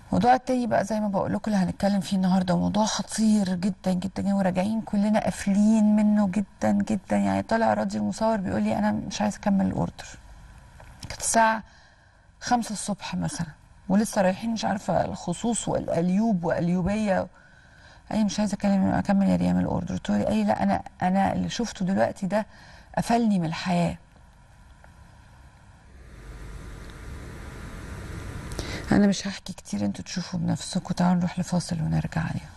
الموضوع التاني بقى زي ما بقول لكم اللي هنتكلم فيه النهارده موضوع خطير جدا جدا وراجعين كلنا قافلين منه جدا جدا يعني طالع راضي المصور بيقول لي انا مش عايز اكمل الاوردر كانت الساعه خمسة الصبح مثلا ولسه رايحين مش عارفه الخصوص والاليوب واليوبيه اي مش عايزه اكلم اكمل يا ريم الاوردر قلت له اي لا انا انا اللي شفته دلوقتي ده قفلني من الحياه انا مش هحكي كتير انتوا تشوفوا بنفسكم تعالوا نروح لفاصل ونرجع عليها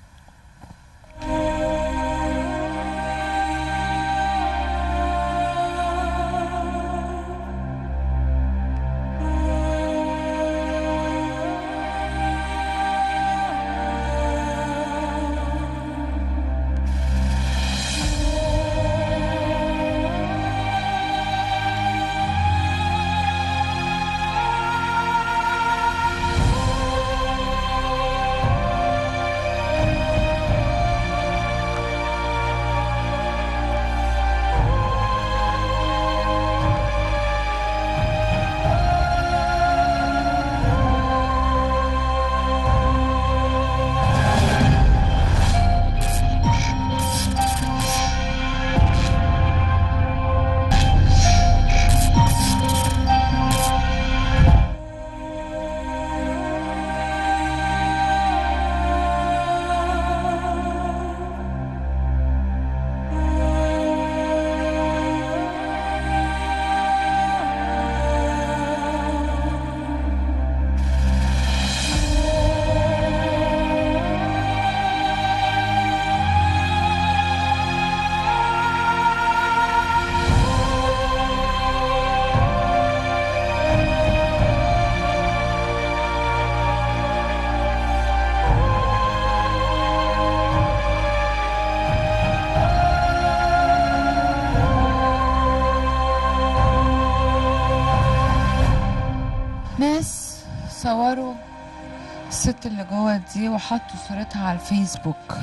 ناس صوروا الست اللي جوه دي وحطوا صورتها على الفيسبوك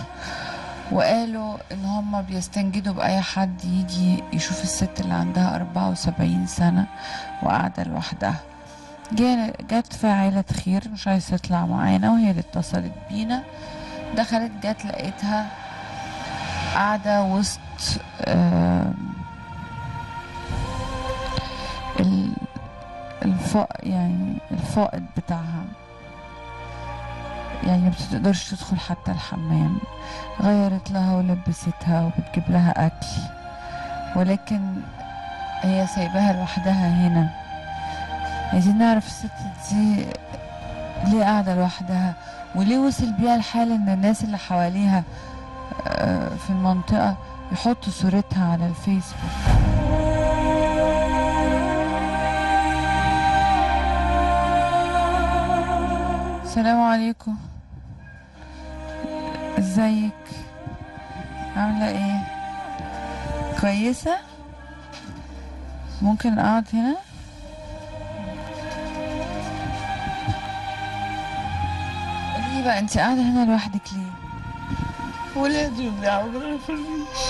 وقالوا ان هم بيستنجدوا باي حد يجي يشوف الست اللي عندها 74 سنة وقاعدة لوحدها جا- جت فاعلة خير مش عايزة تطلع معانا وهي اللي اتصلت بينا دخلت جت لقيتها قاعدة وسط آم، ال- الفا يعني الفائض بتاعها يعني ما بتقدرش تدخل حتى الحمام غيرت لها ولبستها وبتجيب لها أكل ولكن هي سايباها لوحدها هنا عايزين نعرف الست دي ليه قاعدة لوحدها وليه وصل بيها الحال ان الناس اللي حواليها آه، في المنطقة يحطوا صورتها على الفيسبوك السلام عليكم ازيك عاملة ايه كويسة ممكن اقعد هنا قولي بقى انت قاعدة هنا لوحدك ليه ولادي ما بيعرفونيش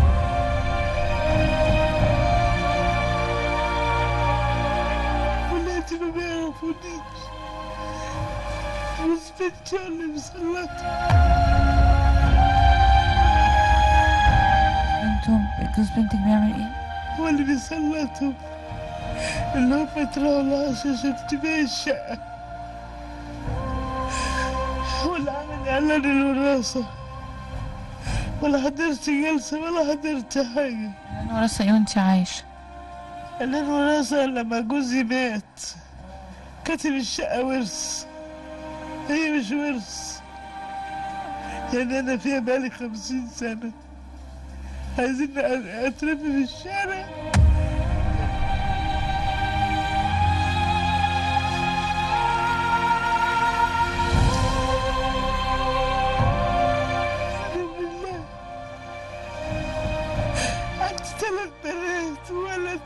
ولادي ما بيعرفونيش بس بنتي اللي مسلطة انتم جوز بنتك بيعمل ايه هو اللي بيسلطهم اللي هم يطلعوا العشاء عشان تبيع الشقة ولا عامل إعلان الوراثة ولا حضرت جلسة ولا حضرت حاجة انا ورثة ايه وانت عايشة إعلان الوراثة لما جوزي مات كاتب الشقة ورث هي مش ورث يعني أنا فيها بقالي خمسين سنة عايزين أترمي في الشارع بالله عندي ثلاث بنات وولد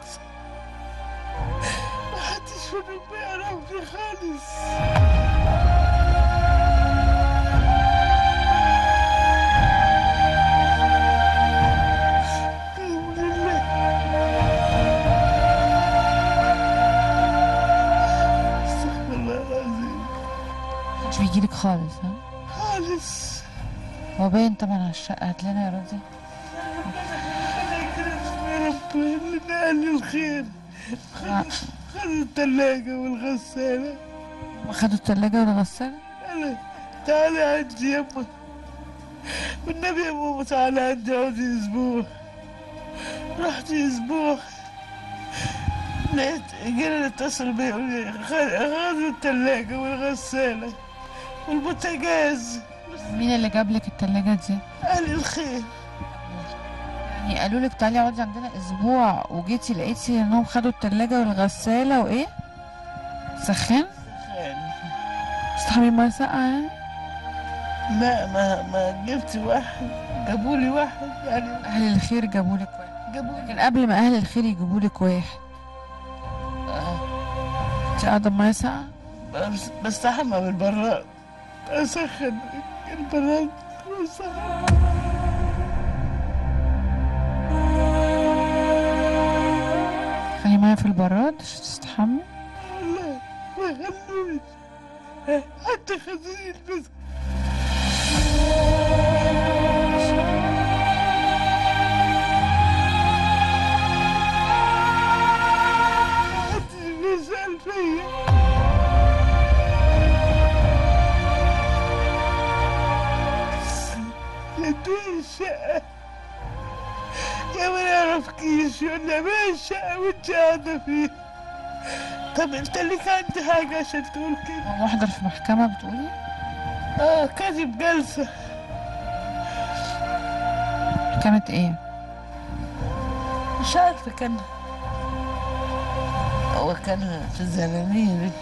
محدش فيهم بيعرفني خالص بإذن الله مش بيجيلك خالص ها خالص هو باين طبعا على الشقة هات لنا يا راضي يا رب اللي نقل الخير آه، خدوا التلاجة والغسالة خدوا التلاجة والغسالة أنا تعالي عندي يما والنبي يا ماما تعالي عندي اقعدي اسبوع رحت اسبوع لقيت جينا اتصل بيا يقول لي خد- خدوا التلاجة والغسالة والبوتاجاز مين اللي جاب لك التلاجة دي؟ قال الخير يعني قالوا لك تعالي اقعدي عندنا اسبوع وجيتي لقيتي انهم خدوا التلاجة والغسالة وايه؟ سخان؟ تستحمي ميه ساقعة يعني؟ لا ما ما جبت واحد جابوا لي واحد يعني اهل الخير جابوا لك واحد جابوا لي لكن قبل ما اهل الخير يجيبوا لك واحد انت قاعدة بميه ساقعة؟ بس- بستحمى بالبراد اسخن البراد بستحمى خلي ميه في البراد عشان تستحمي والله ما خلوني حتى خدوني البس حد بيسأل فيا ادوني الشقة يا ما يعرفكيش يقول لي ما الشقة وانت قاعدة فيها طب انت ليك عندي حاجة عشان تقول كده هو محضر في محكمة بتقولي؟ اه كاتب جلسة محكمة ايه؟ مش عارفة كان هو كان في الزنانيري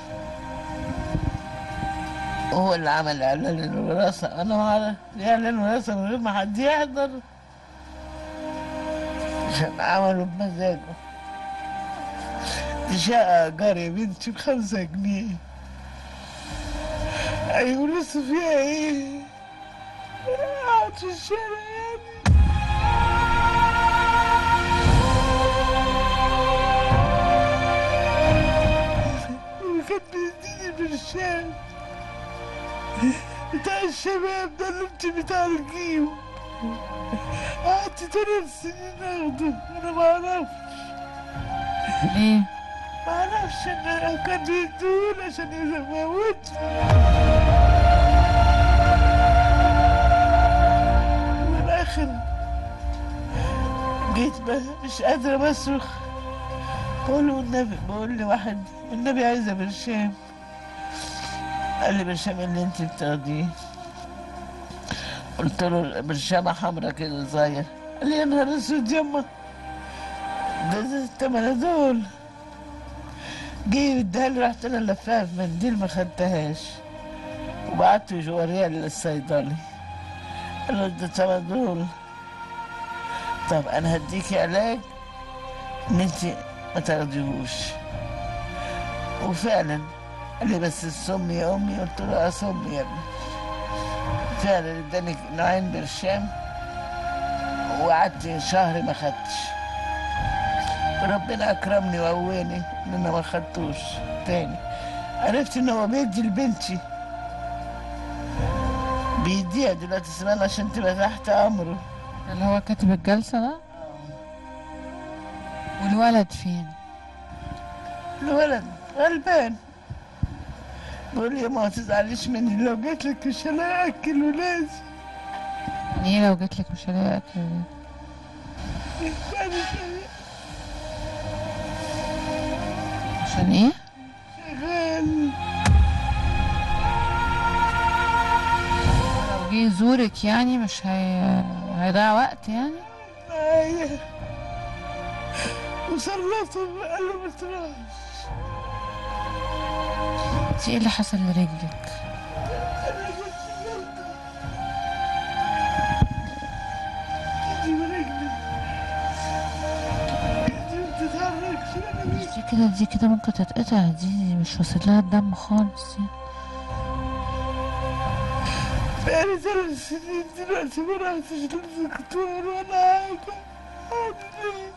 هو اللي عمل اعلان الوراثة انا ما اعرف اعلان الوراثة من غير ما حد يحضر عشان عملوا بمزاجه دي شقة ايجار يا بنتي بخمسة جنيه ايوه لسه فيها ايه؟ اقعد في الشارع يعني وكان بيديني برشام بتاع الشباب ده اللي انت بتاع الجيم قعدت ثلاث سنين اخده انا ما اعرفش ليه؟ ما اعرفش ان كان بيدول عشان يموتني وفي الاخر جيت بقى مش قادرة بصرخ بقول له النبي بقول لي واحد النبي عايزة برشام قال لي برشام اللي انت بتاخديه قلت له برشامة حمرا كده صغير قال لي يا نهار اسود يما ده ده التمن دول جه اداها لي رحت انا لفاها في منديل ما خدتهاش وبعته جواريها للصيدلي قال له ده تمن دول طب انا هديكي علاج ان انت ما تاخديهوش وفعلا قال لي بس السم يا امي قلت له اه سم يا ابني فعلا اداني نوعين برشام وقعدت شهر ما خدتش وربنا اكرمني وقواني ان انا ما خدتوش تاني عرفت ان هو بيدي لبنتي بيديها دلوقتي اسمها عشان تبقى تحت امره اللي هو كاتب الجلسة ده؟ والولد فين؟ الولد غلبان بقول لي يا ما تزعليش مني لو جيت لك مش هلاقي ولازم يعني ايه لو جاتلك مش هلاقي اكل يعني شغال- عشان ايه؟ شغال لو جه يزورك يعني مش هي... هيضيع وقت يعني؟ معايا وصلته قال له ما تروحش انت ايه اللي حصل لرجلك؟ انا كنت غلطة ايدي ورجلي ايدي ما بتتحركش انا مش دي كده دي كده ممكن تتقطع دي مش واصل لها الدم خالص يعني. بقالي ثلاث سنين دلوقتي ما رحتش للدكتور ولا حاجة أعمل إيه؟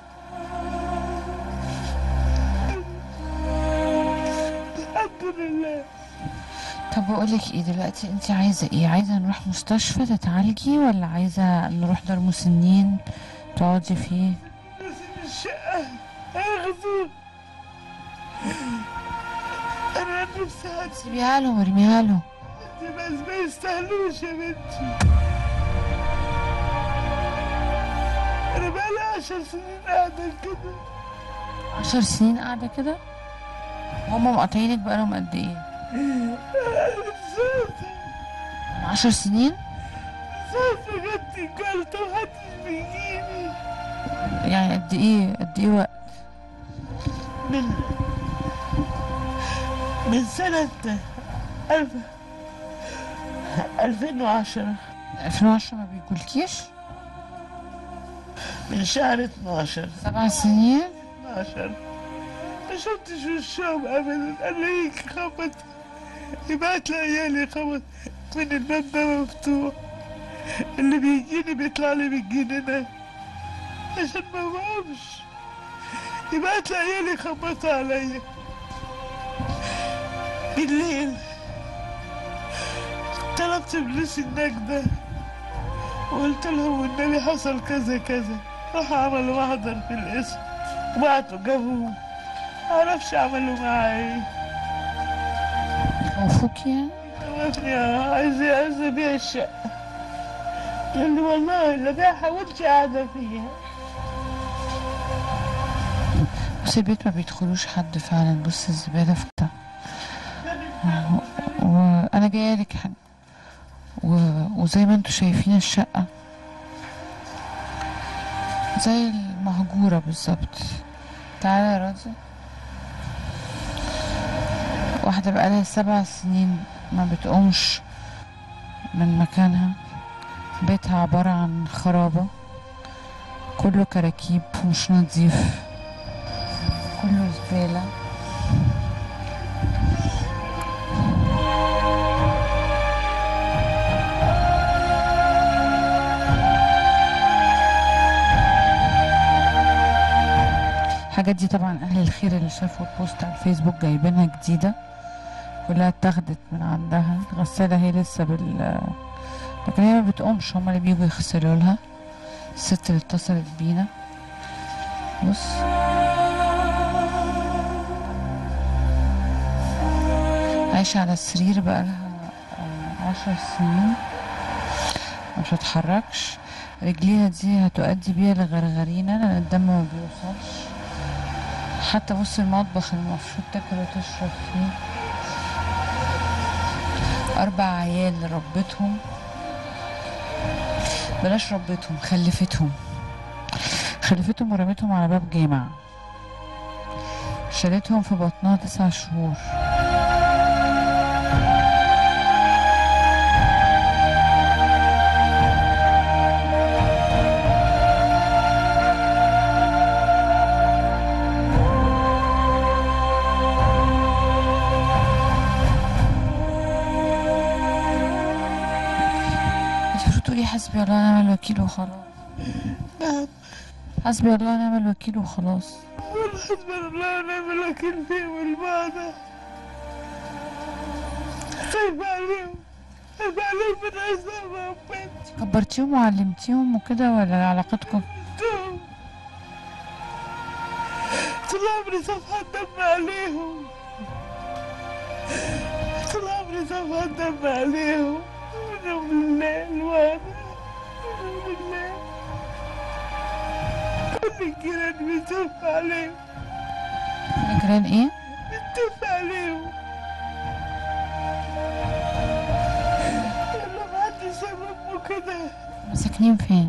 الحمد لله طب بقولك ايه دلوقتي انت عايزة ايه عايزة نروح مستشفى تتعالجي ولا عايزة نروح دار مسنين تقعدي فيه نسيب الشقة اخذوا انا نفسي هاتي سيبيها لهم ارميها لهم بس ما يستاهلوش يا بنتي انا بقالي عشر سنين قاعدة كده عشر سنين قاعدة كده هما مقاطعينك بقالهم قد ايه صوتي عشر سنين صوتي جبتي جلطة ومحدش بيجيني يعني قد ايه قد ايه وقت من من سنة ألف ألفين وعشرة 2010 ما بيقولكيش من شهر اتناشر سبع سنين اتناشر ما شفتش وشهم أبدا قال لي هيك خبط يبعت لي عيالي خبط من الباب ده مفتوح اللي بيجيني بيطلع لي من الجنينة عشان ما بقومش يبعت لي عيالي يخبطوا عليا بالليل طلبت فلوس النجدة وقلت لهم والنبي حصل كذا كذا راحوا عملوا محضر في الاسم وبعتوا جابوه معرفش عملوا معايا ايه خوفوك يعني وقفني عايز عايز ابيع الشقة قال لي والله لا بيعها وانت قاعدة فيها بصي البيت ما بيدخلوش حد فعلا بص الزبالة في بتاع وانا جايه لك حاجه و... وزي ما انتوا شايفين الشقه زي المهجوره بالظبط تعالى يا راضي واحده بقالها سبع سنين ما بتقومش من مكانها بيتها عباره عن خرابه كله كراكيب ومش نظيف كله زباله الحاجات دي طبعا اهل الخير اللي شافوا البوست على الفيسبوك جايبينها جديده كلها اتاخدت من عندها الغساله هي لسه بال لكن هي ما بتقومش هما اللي بيجوا يغسلوا لها الست اللي اتصلت بينا بص عايشة على السرير بقالها آه، عشر سنين ما بتتحركش رجليها دي هتؤدي بيها لغرغرينة لأن الدم ما بيوصلش حتى بص المطبخ اللي المفروض تاكل وتشرب فيه أربع عيال ربتهم بلاش ربتهم خلفتهم خلفتهم ورمتهم على باب جامع شالتهم في بطنها تسع شهور انت المفروض تقولي حسبي الله ونعم الوكيل وخلاص نعم حسبي الله ونعم الوكيل وخلاص والحسبنا الله ونعم الوكيل فيهم البعض خايف عليهم خايف عليهم من عذاب ربنا كبرتيهم وعلمتيهم وكده ولا علاقتكم دوم طول عمري صفحة دم عليهم طول عمري صفحة دم عليهم منهم لله الواد منهم لله كل الجيران بيتوفى عليهم الجيران ايه بيتوفى عليهم يلا ما حد سببه كده ساكنين فين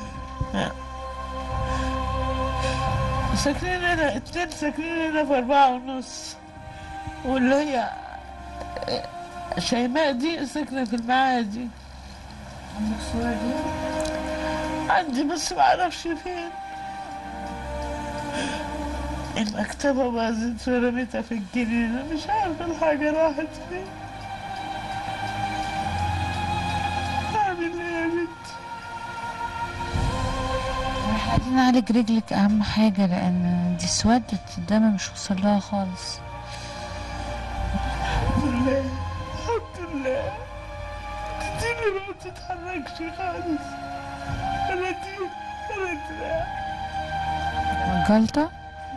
ساكنين هنا اتنين ساكنين هنا في أربعة ونص واللي هي شيماء دي ساكنة في المعادي عندك صورة دي عندي بس معرفش فين المكتبة باظت ورميتها في الجنينة مش عارفة الحاجة راحت فين أعمل إيه يا بنتي احنا عايزين نعالج رجلك اهم حاجة لان دي اسودت الدم مش وصل لها خالص الحمد لله الحمد لله دي اللي ما بتتحركش خالص انا دي انا دراع جلطة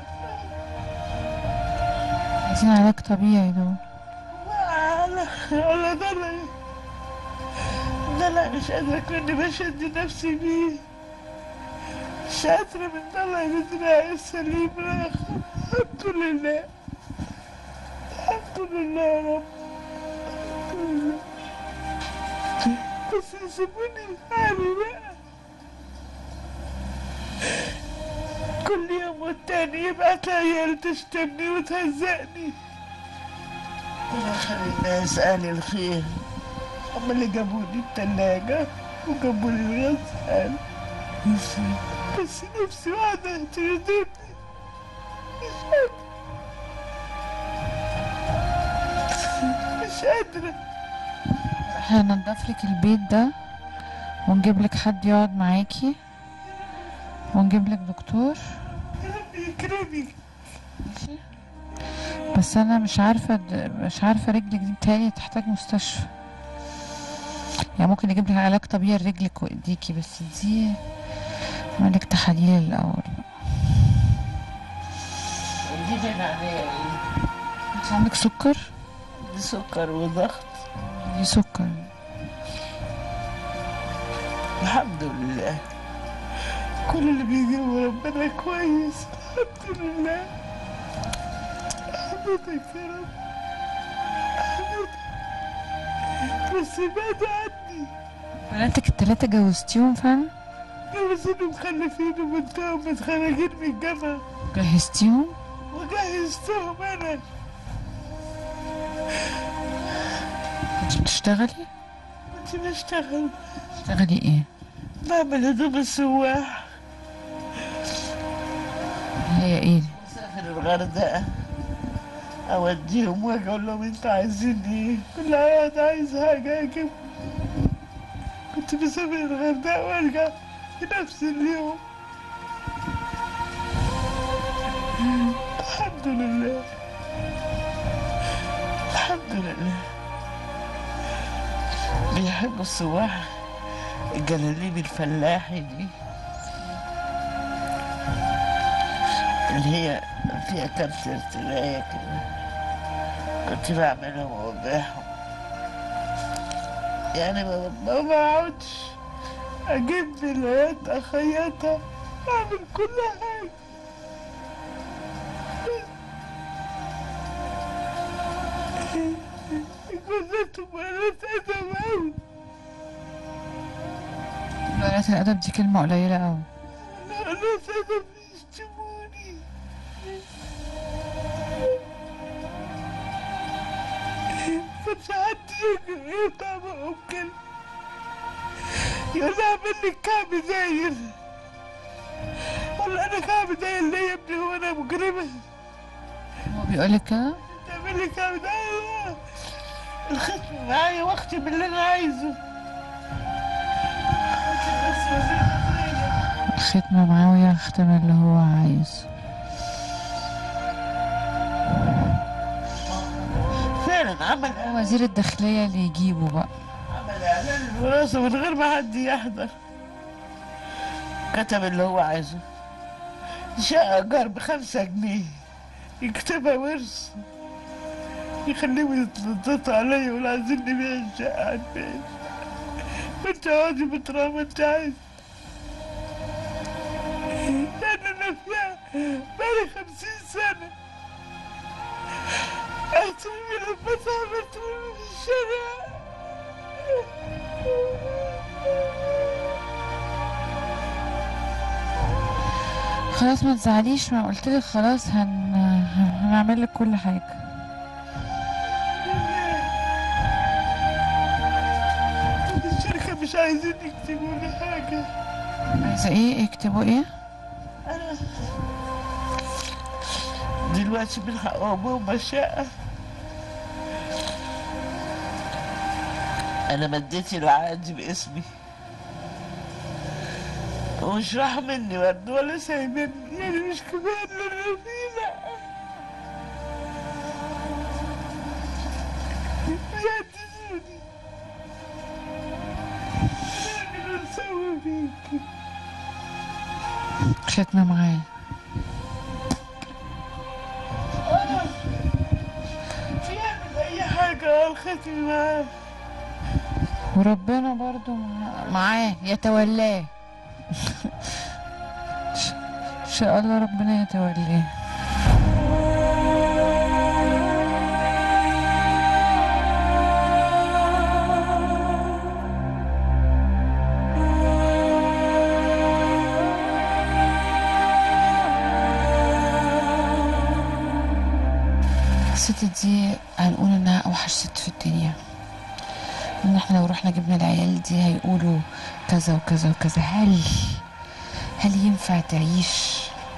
عايزين علاج طبيعي دول على على ضلع ضلع مش قادرة كني بشد نفسي بيه مش قادرة من ضلع بدراعي السليم الآخر الحمد لله الحمد لله يا رب الحمد لله بس يسيبوني لحالي بقى كل يوم والتاني يبعت عيال تشتمني وتهزقني يا خلي الناس قال الخير هم اللي جابوا لي التلاجة وجابوا لي الغسال بس نفسي واحدة تردني مش قادرة مش قادرة احنا ننضف لك البيت ده ونجيب لك حد يقعد معاكي ونجيب لك دكتور يا رب يكرمك بس انا مش عارفه د- مش عارفه رجلك دي بتهيألي تحتاج مستشفى يعني ممكن نجيب لك علاج طبيعي لرجلك وايديكي بس دي نعملك تحاليل الاول دي بين عليها ايه؟ انت عندك سكر دي سكر وضغط دي سكر الحمد لله كل اللي بيجيبه ربنا كويس الحمد لله احمدك يا رب احمدك بس بعد عني بناتك التلاتة جوزتيهم فعلا جوزين مخلفين وبنتهم متخرجين من الجامعة جهزتيهم وجهزتهم انا كنت بتشتغلي كنت بشتغل بتشتغلي ايه بعمل هدوم السواح هي ايه دي؟ مسافر الغردقة أوديهم وأجي أقول لهم أنتوا عايزين إيه؟ كل واحد عايز حاجة أجيب كنت مسافر الغردقة وأرجع في نفس اليوم الحمد لله الحمد لله بيحبوا السواح الجلاليب الفلاحي دي اللي هي فيها كام سلسلة كده كنت بعملهم وأبيعهم يعني ما ما بقعدش أجيب فيلايات أخيطها أعمل كل حاجة جوزتهم بنات أدب أوي بنات الادب دي كلمة قليلة اوي بنات أدب بيشتموني كنت حد يجي يقطع بقهم كلمة يقول لي اعمل لي كعب داير والله انا كعب داير ليه يا ابني هو انا مجرمة هو بيقولك كده تعمل لي كعب داير الختم معايا واختم اللي انا عايزه الختمة معاه ويختم اللي هو عايز فعلا عمل هو وزير الداخلية اللي يجيبه بقى عمل اعلان الوراثة من غير ما حد يحضر كتب اللي هو عايزه شقة ايجار بخمسة جنيه يكتبها ورث يخليهم يتنططوا عليا يقولوا عايزين نبيع الشقة هنبيع انت اقعدي بترام انت عايز يعني انا فيها بقالي خمسين سنة اترمي لما تعمل ترمي في الشارع خلاص ما تزعليش ما قلت لك خلاص هن... هنعمل لك كل حاجة الشركة مش عايزين يكتبوا لي حاجة عايزة ايه يكتبوا ايه أنا دلوقتي من حق أبوهم الشقة أنا مديت العقد باسمي ومش راح مني برضه ولا سايبني يعني مش كمان للرفيلة يهددوني حبيبتي ختمة معاه بيعمل اي حاجة الختم معاه وربنا برضو مع- معاه يتولاه ان شاء الله ربنا يتولاه الست دي هنقول انها اوحش ست في الدنيا ان احنا لو رحنا جبنا العيال دي هيقولوا كذا وكذا وكذا هل هل ينفع تعيش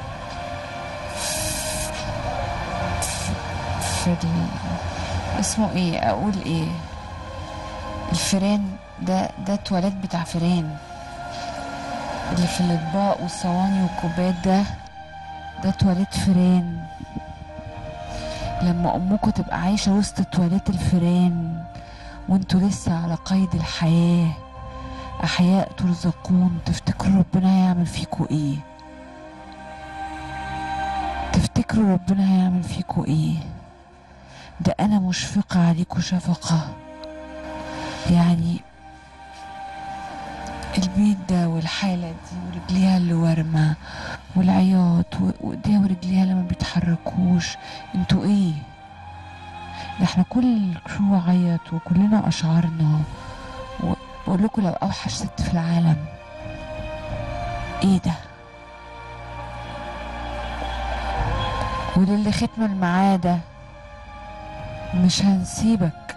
في ال... اسمه ايه اقول ايه الفيران ده ده تواليت بتاع فيران اللي في الاطباق والصواني والكوبايات ده ده تواليت فيران لما امكم تبقى عايشه وسط تواليت الفيران وانتوا لسه على قيد الحياه احياء ترزقون تفتكروا ربنا هيعمل فيكوا ايه تفتكروا ربنا هيعمل فيكوا ايه ده انا مشفقه عليكوا شفقه يعني البيت ده والحالة دي ورجليها اللي وارمة والعياط و- وايديها ورجليها اللي ما بيتحركوش انتوا ايه ده احنا كل الكرو عيط وكلنا اشعرنا بقول لكم لو اوحش ست في العالم ايه ده وللي ختم معاه ده مش هنسيبك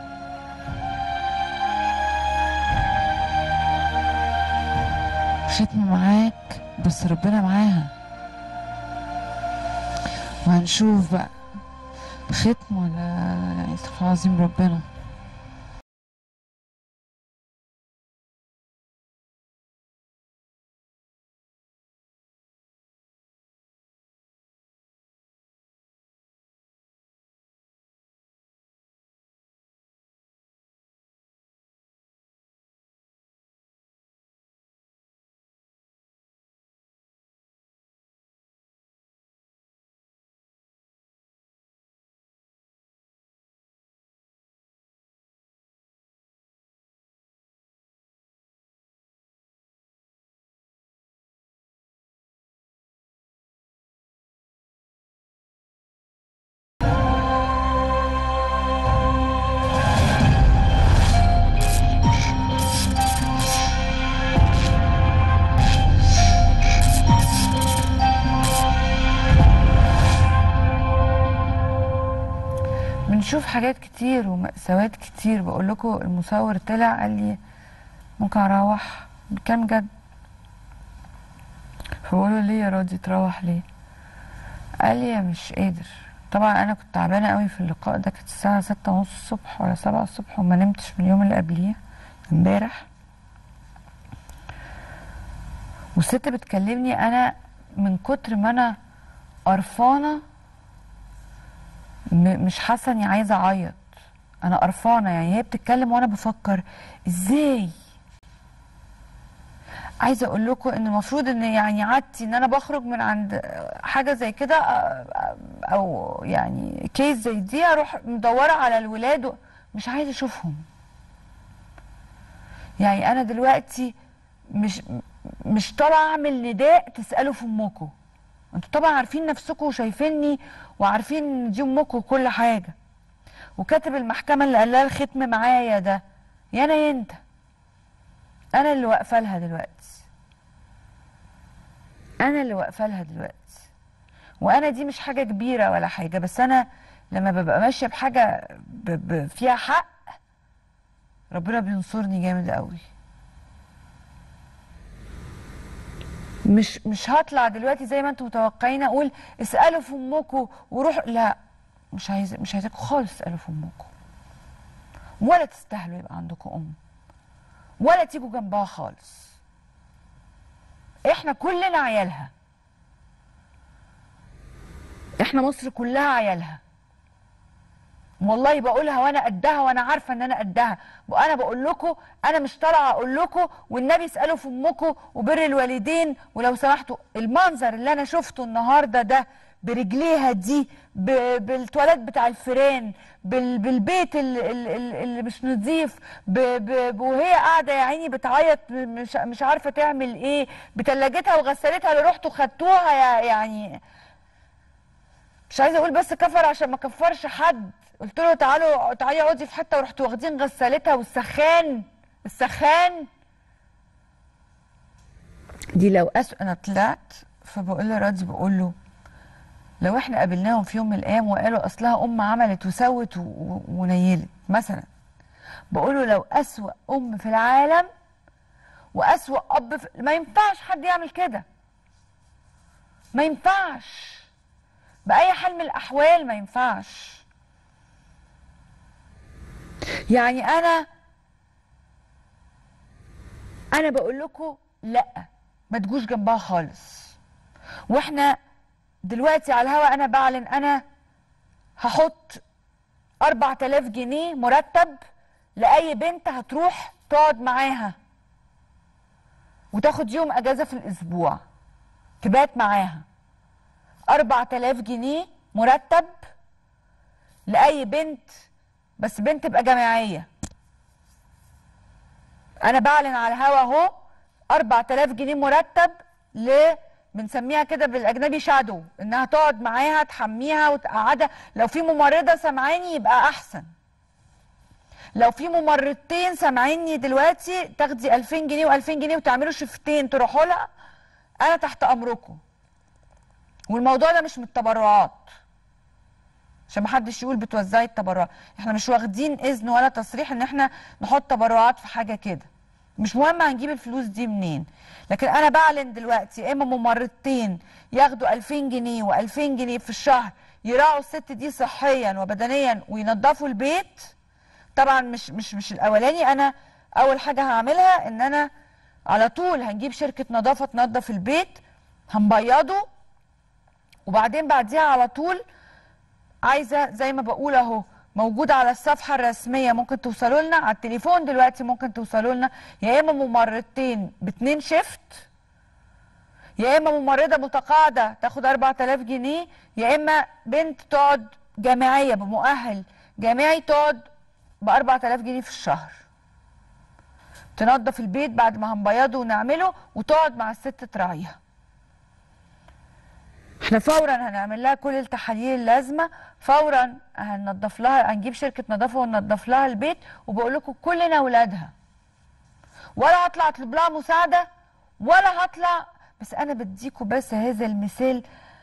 ختم معاك بس ربنا معاها وهنشوف بقى ختم ولا استغفر الله العظيم ربنا بنشوف حاجات كتير ومأساوات كتير بقول لكم المصور طلع قال لي ممكن اروح كام جد فبقول له ليه يا راضي تروح ليه قال لي يا مش قادر طبعا انا كنت تعبانه قوي في اللقاء ده كانت الساعه ستة ونص الصبح ولا سبعة الصبح وما نمتش من اليوم اللي قبليه امبارح والست بتكلمني انا من كتر ما انا قرفانه م- مش حاسه اني عايزه اعيط انا قرفانه يعني هي بتتكلم وانا بفكر ازاي عايزه اقول لكم ان المفروض ان يعني عادتي ان انا بخرج من عند حاجه زي كده أ- او يعني كيس زي دي اروح مدوره على الولاد و- مش عايزه اشوفهم يعني انا دلوقتي مش مش طالعه اعمل نداء تسالوا في امكم انتوا طبعا عارفين نفسكم وشايفيني وعارفين ان دي امكم وكل حاجه وكاتب المحكمه اللي قال لها الختم معايا ده يا انا يا انت انا اللي واقفه لها دلوقتي انا اللي واقفه لها دلوقتي وانا دي مش حاجه كبيره ولا حاجه بس انا لما ببقى ماشيه بحاجه ب... ب... فيها حق ربنا بينصرني جامد قوي مش مش هطلع دلوقتي زي ما انتم متوقعين اقول اسالوا في امكم وروحوا لا مش عايز مش عايزاكم خالص تسالوا في امكم ولا تستاهلوا يبقى عندكم ام ولا تيجوا جنبها خالص احنا كلنا عيالها احنا مصر كلها عيالها والله بقولها وانا قدها وانا عارفه ان انا قدها وانا بقول لكم انا مش طالعه اقول لكم والنبي اسالوا في امكم وبر الوالدين ولو سمحتوا المنظر اللي انا شفته النهارده ده برجليها دي ب- بالتواليت بتاع الفيران بال- بالبيت ال- ال- ال- اللي مش نظيف ب- ب- وهي قاعده يا عيني بتعيط مش مش عارفه تعمل ايه بتلاجتها وغسالتها اللي رحتوا خدتوها يا- يعني مش عايزه اقول بس كفر عشان ما كفرش حد قلت له تعالوا تعالي اقعدي في حته ورحتوا واخدين غسالتها والسخان السخان دي لو أس... انا طلعت فبقول لراضي بقول له لو احنا قابلناهم في يوم من الايام وقالوا اصلها ام عملت وسوت و... و... ونيلت مثلا بقول له لو اسوأ ام في العالم واسوأ اب في... ما ينفعش حد يعمل كده ما ينفعش بأي حال من الأحوال ما ينفعش يعني أنا أنا بقول لكم لأ ما تجوش جنبها خالص وإحنا دلوقتي على الهوا أنا بعلن أنا هحط 4000 جنيه مرتب لأي بنت هتروح تقعد معاها وتاخد يوم أجازة في الأسبوع تبات معاها 4000 جنيه مرتب لأي بنت بس بنت تبقى جامعية أنا بعلن على الهوا أهو 4000 جنيه مرتب ل بنسميها كده بالأجنبي شادو إنها تقعد معاها تحميها وتقعدها لو في ممرضة سامعاني يبقى أحسن لو في ممرضتين سامعيني دلوقتي تاخدي 2000 جنيه و2000 جنيه وتعملوا شفتين تروحوا لها أنا تحت أمركم والموضوع ده مش من التبرعات عشان محدش يقول بتوزعي التبرعات احنا مش واخدين اذن ولا تصريح ان احنا نحط تبرعات في حاجه كده مش مهم هنجيب الفلوس دي منين لكن انا بعلن دلوقتي يا اما ممرضتين ياخدوا 2000 جنيه و2000 جنيه في الشهر يراعوا الست دي صحيا وبدنيا وينظفوا البيت طبعا مش مش مش الاولاني انا اول حاجه هعملها ان انا على طول هنجيب شركه نظافه تنظف البيت هنبيضه وبعدين بعديها على طول عايزه زي ما بقول اهو موجوده على الصفحه الرسميه ممكن توصلوا لنا على التليفون دلوقتي ممكن توصلوا لنا يا اما ممرضتين باتنين شيفت يا اما ممرضه متقاعده تاخد 4000 جنيه يا اما بنت تقعد جامعيه بمؤهل جامعي تقعد ب 4000 جنيه في الشهر تنظف البيت بعد ما هنبيضه ونعمله وتقعد مع الست تراعيها احنا فورا هنعمل لها كل التحاليل اللازمه فورا هننضف لها هنجيب شركه نظافه وننضف لها البيت وبقول لكم كلنا اولادها ولا هطلع اطلب لها مساعده ولا هطلع بس انا بديكم بس هذا المثال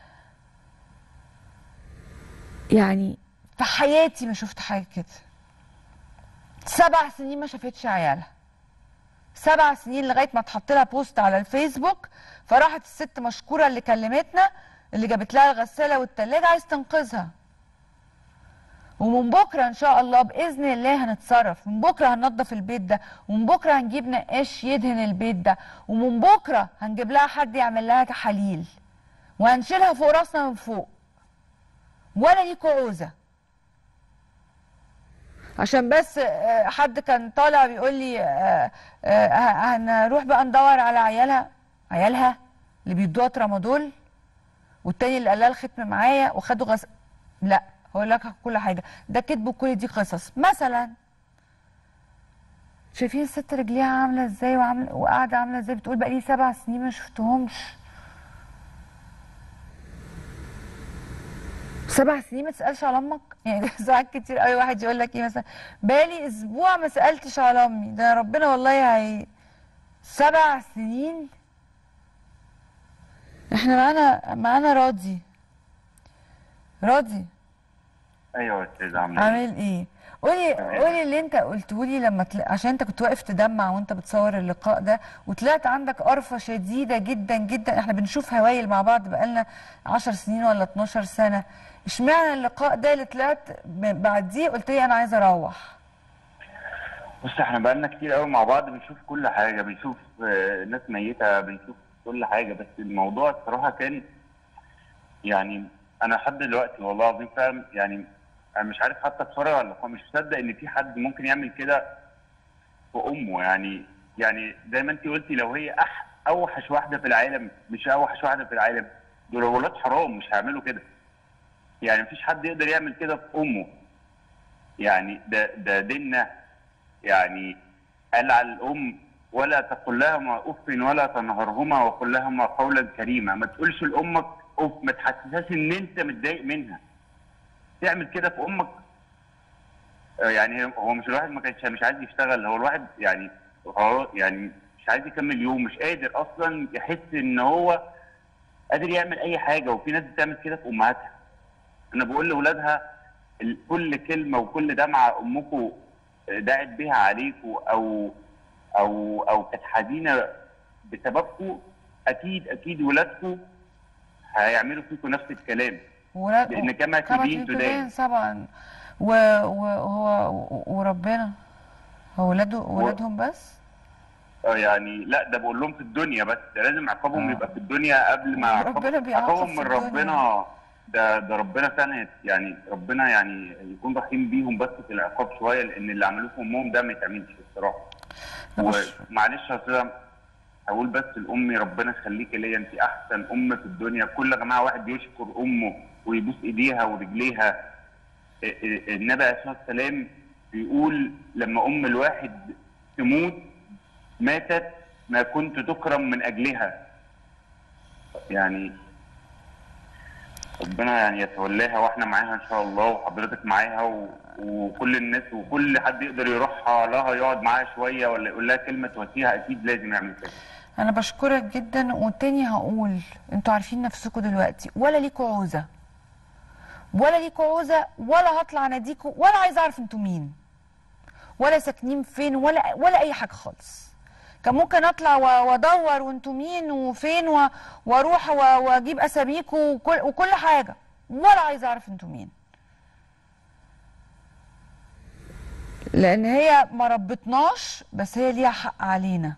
يعني في حياتي ما شفت حاجه كده سبع سنين ما شافتش عيالها سبع سنين لغايه ما اتحط لها بوست على الفيسبوك فراحت الست مشكوره اللي كلمتنا اللي جابت لها الغساله والتلاجه عايز تنقذها ومن بكره ان شاء الله باذن الله هنتصرف من بكره هننضف البيت ده ومن بكره هنجيب نقاش يدهن البيت ده ومن بكره هنجيب لها حد يعمل لها تحاليل وهنشيلها فوق راسنا من فوق ولا ليكوا عوزه عشان بس آه، حد كان طالع بيقول لي آه، آه، هنروح بقى ندور على عيالها عيالها اللي بيدوها ترامادول والتاني اللي قال لها الختم معايا وخدوا غس لا هقول لك كل حاجه ده كذب وكل دي قصص مثلا شايفين الست رجليها عامله ازاي وعامله وقاعده عامله ازاي بتقول بقى لي سبع سنين ما شفتهمش سبع سنين ما تسالش على امك يعني ساعات كتير قوي واحد يقول لك ايه مثلا بقالي اسبوع ما سالتش على امي ده ربنا والله هي سبع سنين احنا معانا معانا راضي راضي ايوه يا استاذ عامل ايه؟ عامل ايه قولي قولي اللي انت قلته لي لما تل... عشان انت كنت واقف تدمع وانت بتصور اللقاء ده وطلعت عندك قرفه شديده جدا جدا احنا بنشوف هوايل مع بعض بقالنا 10 سنين ولا 12 سنه اشمعنى اللقاء ده اللي طلعت ب- بعديه قلت لي انا عايزه اروح بص احنا بقالنا كتير قوي مع بعض بنشوف كل حاجه بنشوف آه، ناس ميته بنشوف كل حاجه بس الموضوع الصراحه كان يعني انا لحد دلوقتي والله العظيم فاهم يعني انا مش عارف حتى اتفرج على اللقاء مش مصدق ان في حد ممكن يعمل كده في امه يعني يعني زي ما انت قلتي لو هي أح اوحش واحده في العالم مش اوحش واحده في العالم دول ولاد حرام مش هيعملوا كده يعني مفيش حد يقدر يعمل كده في امه يعني ده ده ديننا يعني قال على الام ولا تقل لهما اف ولا تنهرهما وقل لهما قولا كريما ما تقولش لامك اف ما تحسسهاش ان انت متضايق منها تعمل كده في امك آه، يعني هو مش الواحد ما كانش مش عايز يشتغل هو الواحد يعني هو يعني مش عايز يكمل يوم مش قادر اصلا يحس ان هو قادر يعمل اي حاجه وفي ناس بتعمل كده في امهاتها انا بقول لاولادها ال- كل كلمه وكل دمعه امكم دعت بيها عليكم او او او كانت حزينه بسببكم اكيد اكيد ولادكم هيعملوا فيكم نفس الكلام ولاد لان كما كما تدين تدان تدين طبعا و- وهو وربنا هو ولاده ولادهم بس اه يعني لا ده بقول لهم في الدنيا بس ده لازم عقابهم آه. يبقى في الدنيا قبل ما عقاب- ربنا بيعاقب عقابهم في من الدنيا. ربنا ده ده ربنا فعلا يعني ربنا يعني يكون رحيم بيهم بس في العقاب شويه لان اللي عملوه في امهم ده ما يتعملش الصراحه أنا مش- ومعلش يا استاذه هقول بس لامي ربنا يخليكي ليا انت احسن ام في الدنيا كل يا جماعه واحد بيشكر امه ويبوس ايديها ورجليها ال- ال- النبي عليه الصلاه والسلام بيقول لما ام الواحد تموت ماتت ما كنت تكرم من اجلها يعني ربنا يعني يتولاها واحنا معاها ان شاء الله وحضرتك معاها و... وكل الناس وكل حد يقدر يروح لها يقعد معاها شويه ولا يقول لها كلمه تواسيها اكيد لازم يعمل كده انا بشكرك جدا والتاني هقول انتوا عارفين نفسكم دلوقتي ولا ليكوا عوزه ولا ليكوا عوزه ولا هطلع اناديكوا ولا عايزه اعرف انتوا مين ولا ساكنين فين ولا ولا اي حاجه خالص كان ممكن اطلع و- وادور وانتوا مين وفين و- واروح و- واجيب اساميكوا وكل, وكل حاجه ولا عايزه اعرف انتوا مين لان هي ما ربتناش بس هي ليها حق علينا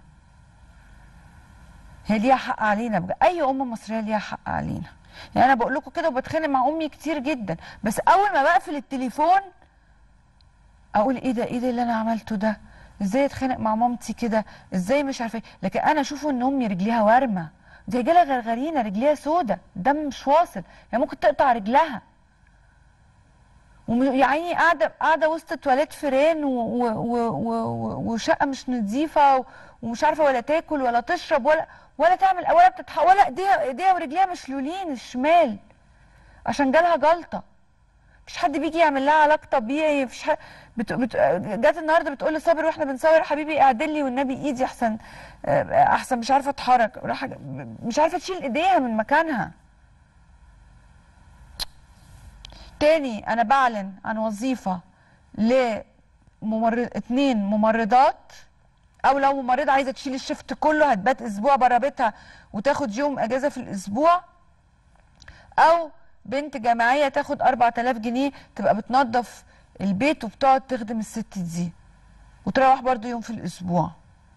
هي ليها حق علينا بجد اي ام مصريه ليها حق علينا يعني انا بقول لكم كده وبتخانق مع امي كتير جدا بس اول ما بقفل التليفون اقول ايه ده ايه ده اللي انا عملته ده ازاي اتخانق مع مامتي كده ازاي مش عارفه ايه لكن انا اشوفه ان امي رجليها وارمه دي رجاله غرغرينه رجليها سودة دم مش واصل يعني ممكن تقطع رجلها وم- يا عيني قاعده قاعده وسط تواليت فيران و- و- و- و- وشقه مش نظيفه و- ومش عارفه ولا تاكل ولا تشرب ولا ولا تعمل ولا بتتح ولا ايديها ايديها ورجليها مشلولين الشمال عشان جالها جلطه مفيش حد بيجي يعمل لها علاج طبيعي مفيش حد بت... بت... جت النهارده بتقول لي صابر واحنا بنصور حبيبي اعدل لي والنبي ايدي احسن آه، احسن مش عارفه اتحرك راح مش عارفه تشيل ايديها من مكانها تاني انا بعلن عن وظيفه لممرض اتنين ممرضات او لو ممرضه عايزه تشيل الشفت كله هتبات اسبوع بره بيتها وتاخد يوم اجازه في الاسبوع او بنت جامعيه تاخد 4000 جنيه تبقى بتنظف البيت وبتقعد تخدم الست دي وتروح برضو يوم في الاسبوع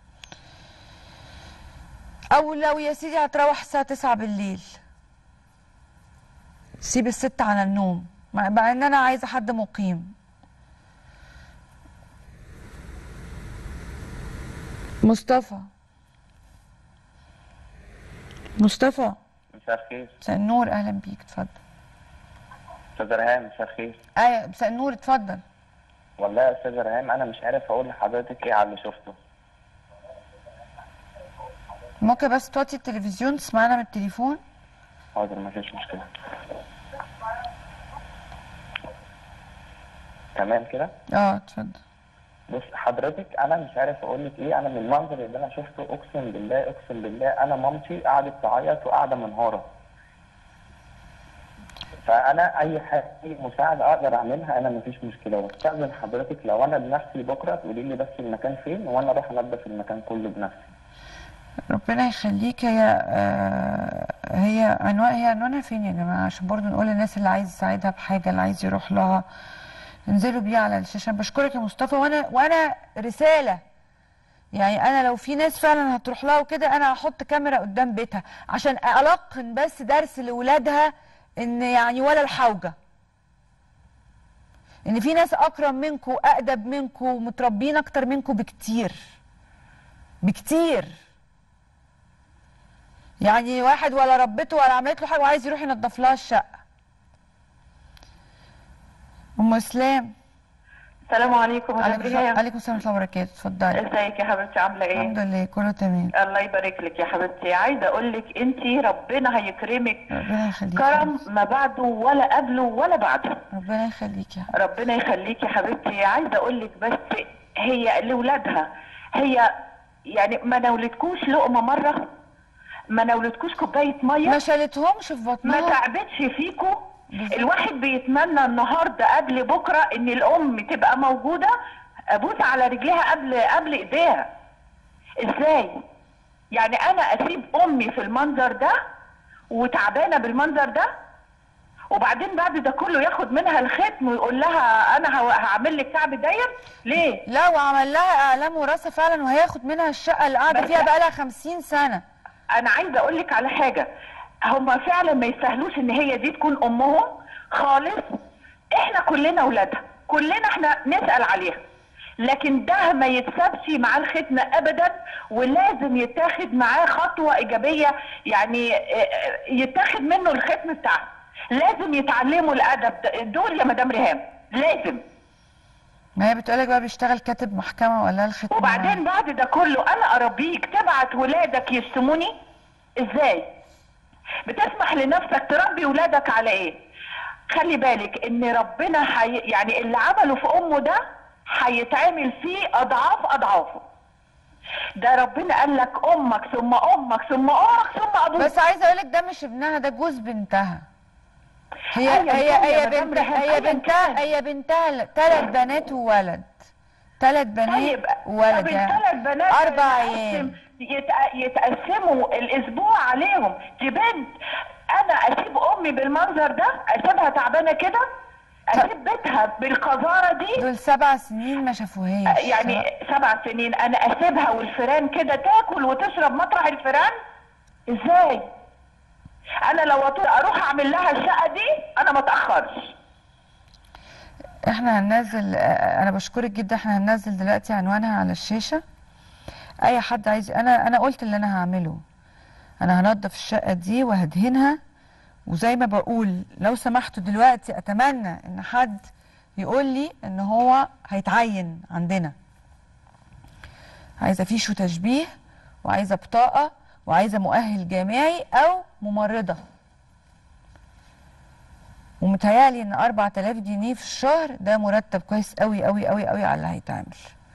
او لو يا سيدي هتروح الساعه 9 بالليل سيب الست على النوم مع مع ان انا عايزه حد مقيم مصطفى مصطفى مساء الخير مساء النور اهلا بيك اتفضل استاذ ريهام مساء الخير ايوه مساء النور اتفضل والله يا استاذ ريهام انا مش عارف اقول لحضرتك ايه على اللي شفته ممكن بس توطي التلفزيون تسمعنا من التليفون حاضر مفيش مشكله تمام كده اه اتفضل بص حضرتك انا مش عارف اقول لك ايه انا من المنظر اللي انا شفته اقسم بالله اقسم بالله انا مامتي قعدت تعيط وقاعده منهاره فانا اي حاجه اي مساعده اقدر اعملها انا مفيش مشكله واستاذن حضرتك لو انا بنفسي بكره تقولي لي بس المكان فين وانا اروح انضف المكان كله بنفسي ربنا يخليك هي آه هي عنوان هي عنوانها فين يا جماعه عشان برضو نقول للناس اللي عايز يساعدها بحاجه اللي عايز يروح لها انزلوا بيه على الشاشه بشكرك يا مصطفى وانا وانا رساله يعني انا لو في ناس فعلا هتروح لها وكده انا هحط كاميرا قدام بيتها عشان القن بس درس لاولادها ان يعني ولا الحوجه ان في ناس اكرم منكم اقدم منكم متربيين اكتر منكم بكتير بكتير يعني واحد ولا ربته ولا عملت له حاجه وعايز يروح ينضف لها الشقه ام اسلام السلام عليكم يا عليكم ريهام عليكم السلام ورحمه الله وبركاته اتفضلي ازيك يا حبيبتي عامله ايه الحمد لله كله تمام الله يبارك لك يا حبيبتي عايزه اقول لك انت ربنا هيكرمك ربنا يخليك كرم ما بعده ولا قبله ولا بعده ربنا يخليك يا ربنا يخليك يا حبيبتي عايزه اقول لك بس هي لاولادها هي يعني ما نولتكوش لقمه مره ما نولتكوش كوبايه ميه ما شالتهمش في ما بطنها تعبتش فيكو الواحد بيتمنى النهارده قبل بكره ان الام تبقى موجوده ابوس على رجليها قبل قبل ايديها ازاي يعني انا اسيب امي في المنظر ده وتعبانه بالمنظر ده وبعدين بعد ده كله ياخد منها الختم ويقول لها انا هو- هعمل لك كعب داير ليه لا وعمل لها اعلام وراثه فعلا وهياخد منها الشقه اللي قاعده بس- فيها بقى لها 50 سنه انا عايزه اقول لك على حاجه هم فعلا ما يستاهلوش ان هي دي تكون امهم خالص احنا كلنا اولادها كلنا احنا نسال عليها لكن ده ما يتسابش معاه الختم ابدا ولازم يتاخد معاه خطوه ايجابيه يعني اه، اه، يتاخد منه الختم بتاعه لازم يتعلموا الادب ده- دول يا مدام ريهام لازم ما هي بتقولك بقى بيشتغل كاتب محكمه ولا الختم وبعدين بعد ده كله انا اربيك تبعت ولادك يشتموني ازاي بتسمح لنفسك تربي ولادك على ايه خلي بالك ان ربنا حي... يعني اللي عمله في امه ده هيتعمل فيه اضعاف اضعافه ده ربنا قال لك امك ثم امك ثم امك ثم ابوك بس عايزه اقولك ده مش ابنها ده جوز بنتها هي أيا هي كان يا هي مدام بنت ريهام، هي أيا بنتها كان. هي بنتها ثلاث بنات وولد ثلاث بنات طيب وولد طب يعني الثلاث بنات اربع يتقسم- ايام يتق- يتقسموا الاسبوع عليهم دي بنت انا اسيب امي بالمنظر ده اسيبها تعبانه كده اسيب بيتها بالقذاره دي دول سبع سنين ما شافوهاش يعني سبع سنين انا اسيبها والفيران كده تاكل وتشرب مطرح الفيران ازاي انا لو أط- اروح اعمل لها الشقه دي انا ما اتاخرش احنا هننزل اه، انا بشكرك جدا احنا هننزل دلوقتي عنوانها على الشاشه اي حد عايز انا انا قلت اللي انا هعمله انا هنضف الشقه دي وهدهنها وزي ما بقول لو سمحتوا دلوقتي اتمنى ان حد يقول لي ان هو هيتعين عندنا عايزه فيش وتشبيه وعايزه بطاقه وعايزه مؤهل جامعي او ممرضه ومتهيألي ان 4000 جنيه في الشهر ده مرتب كويس قوي قوي قوي قوي على اللي هيتعمل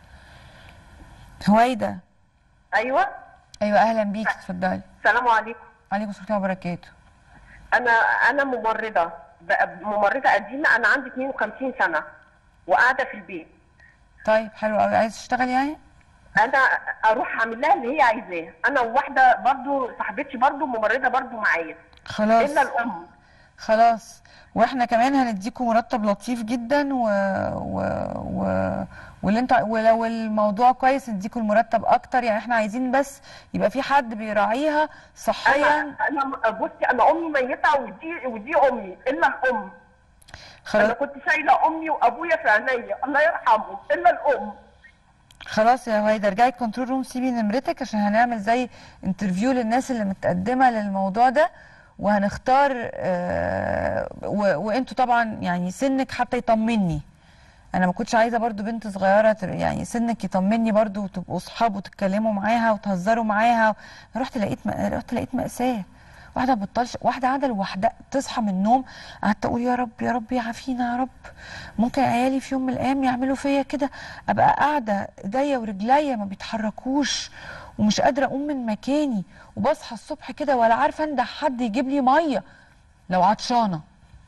هويدا ايوه ايوه اهلا بيك اتفضلي السلام عليكم عليكم السلام ورحمه الله وبركاته انا انا ممرضه بقى ممرضه قديمه انا عندي 52 سنه وقاعده في البيت طيب حلو قوي عايز تشتغل يعني انا اروح اعمل لها اللي هي عايزاه انا وواحده برضو صاحبتي برضو ممرضه برضو معايا خلاص الا الام خلاص واحنا كمان هنديكم مرتب لطيف جدا و... و... و... واللي انت ولو الموضوع كويس نديكم المرتب اكتر يعني احنا عايزين بس يبقى في حد بيراعيها صحيا انا انا بصي انا امي ميته ودي ودي امي الا الام انا خلاص كنت شايله امي وابويا في عينيا الله يرحمه الا الام خلاص يا هويدا ارجعي كنترول روم سيبي نمرتك عشان هنعمل زي انترفيو للناس اللي متقدمه للموضوع ده وهنختار آه و- وانتوا طبعا يعني سنك حتى يطمني انا ما كنتش عايزه برضو بنت صغيره تبقى- يعني سنك يطمني برضو وتبقوا اصحاب وتتكلموا معاها وتهزروا معاها رحت لقيت م- رحت لقيت مأساة واحده بتطلش واحده قاعده لوحدها تصحى من النوم قعدت اقول يا رب يا رب يعافينا يا رب ممكن عيالي في يوم من الايام يعملوا فيا كده ابقى قاعده ايديا ورجليا ما بيتحركوش ومش قادره اقوم من مكاني وبصحى الصبح كده ولا عارفه انده حد يجيب لي ميه لو عطشانه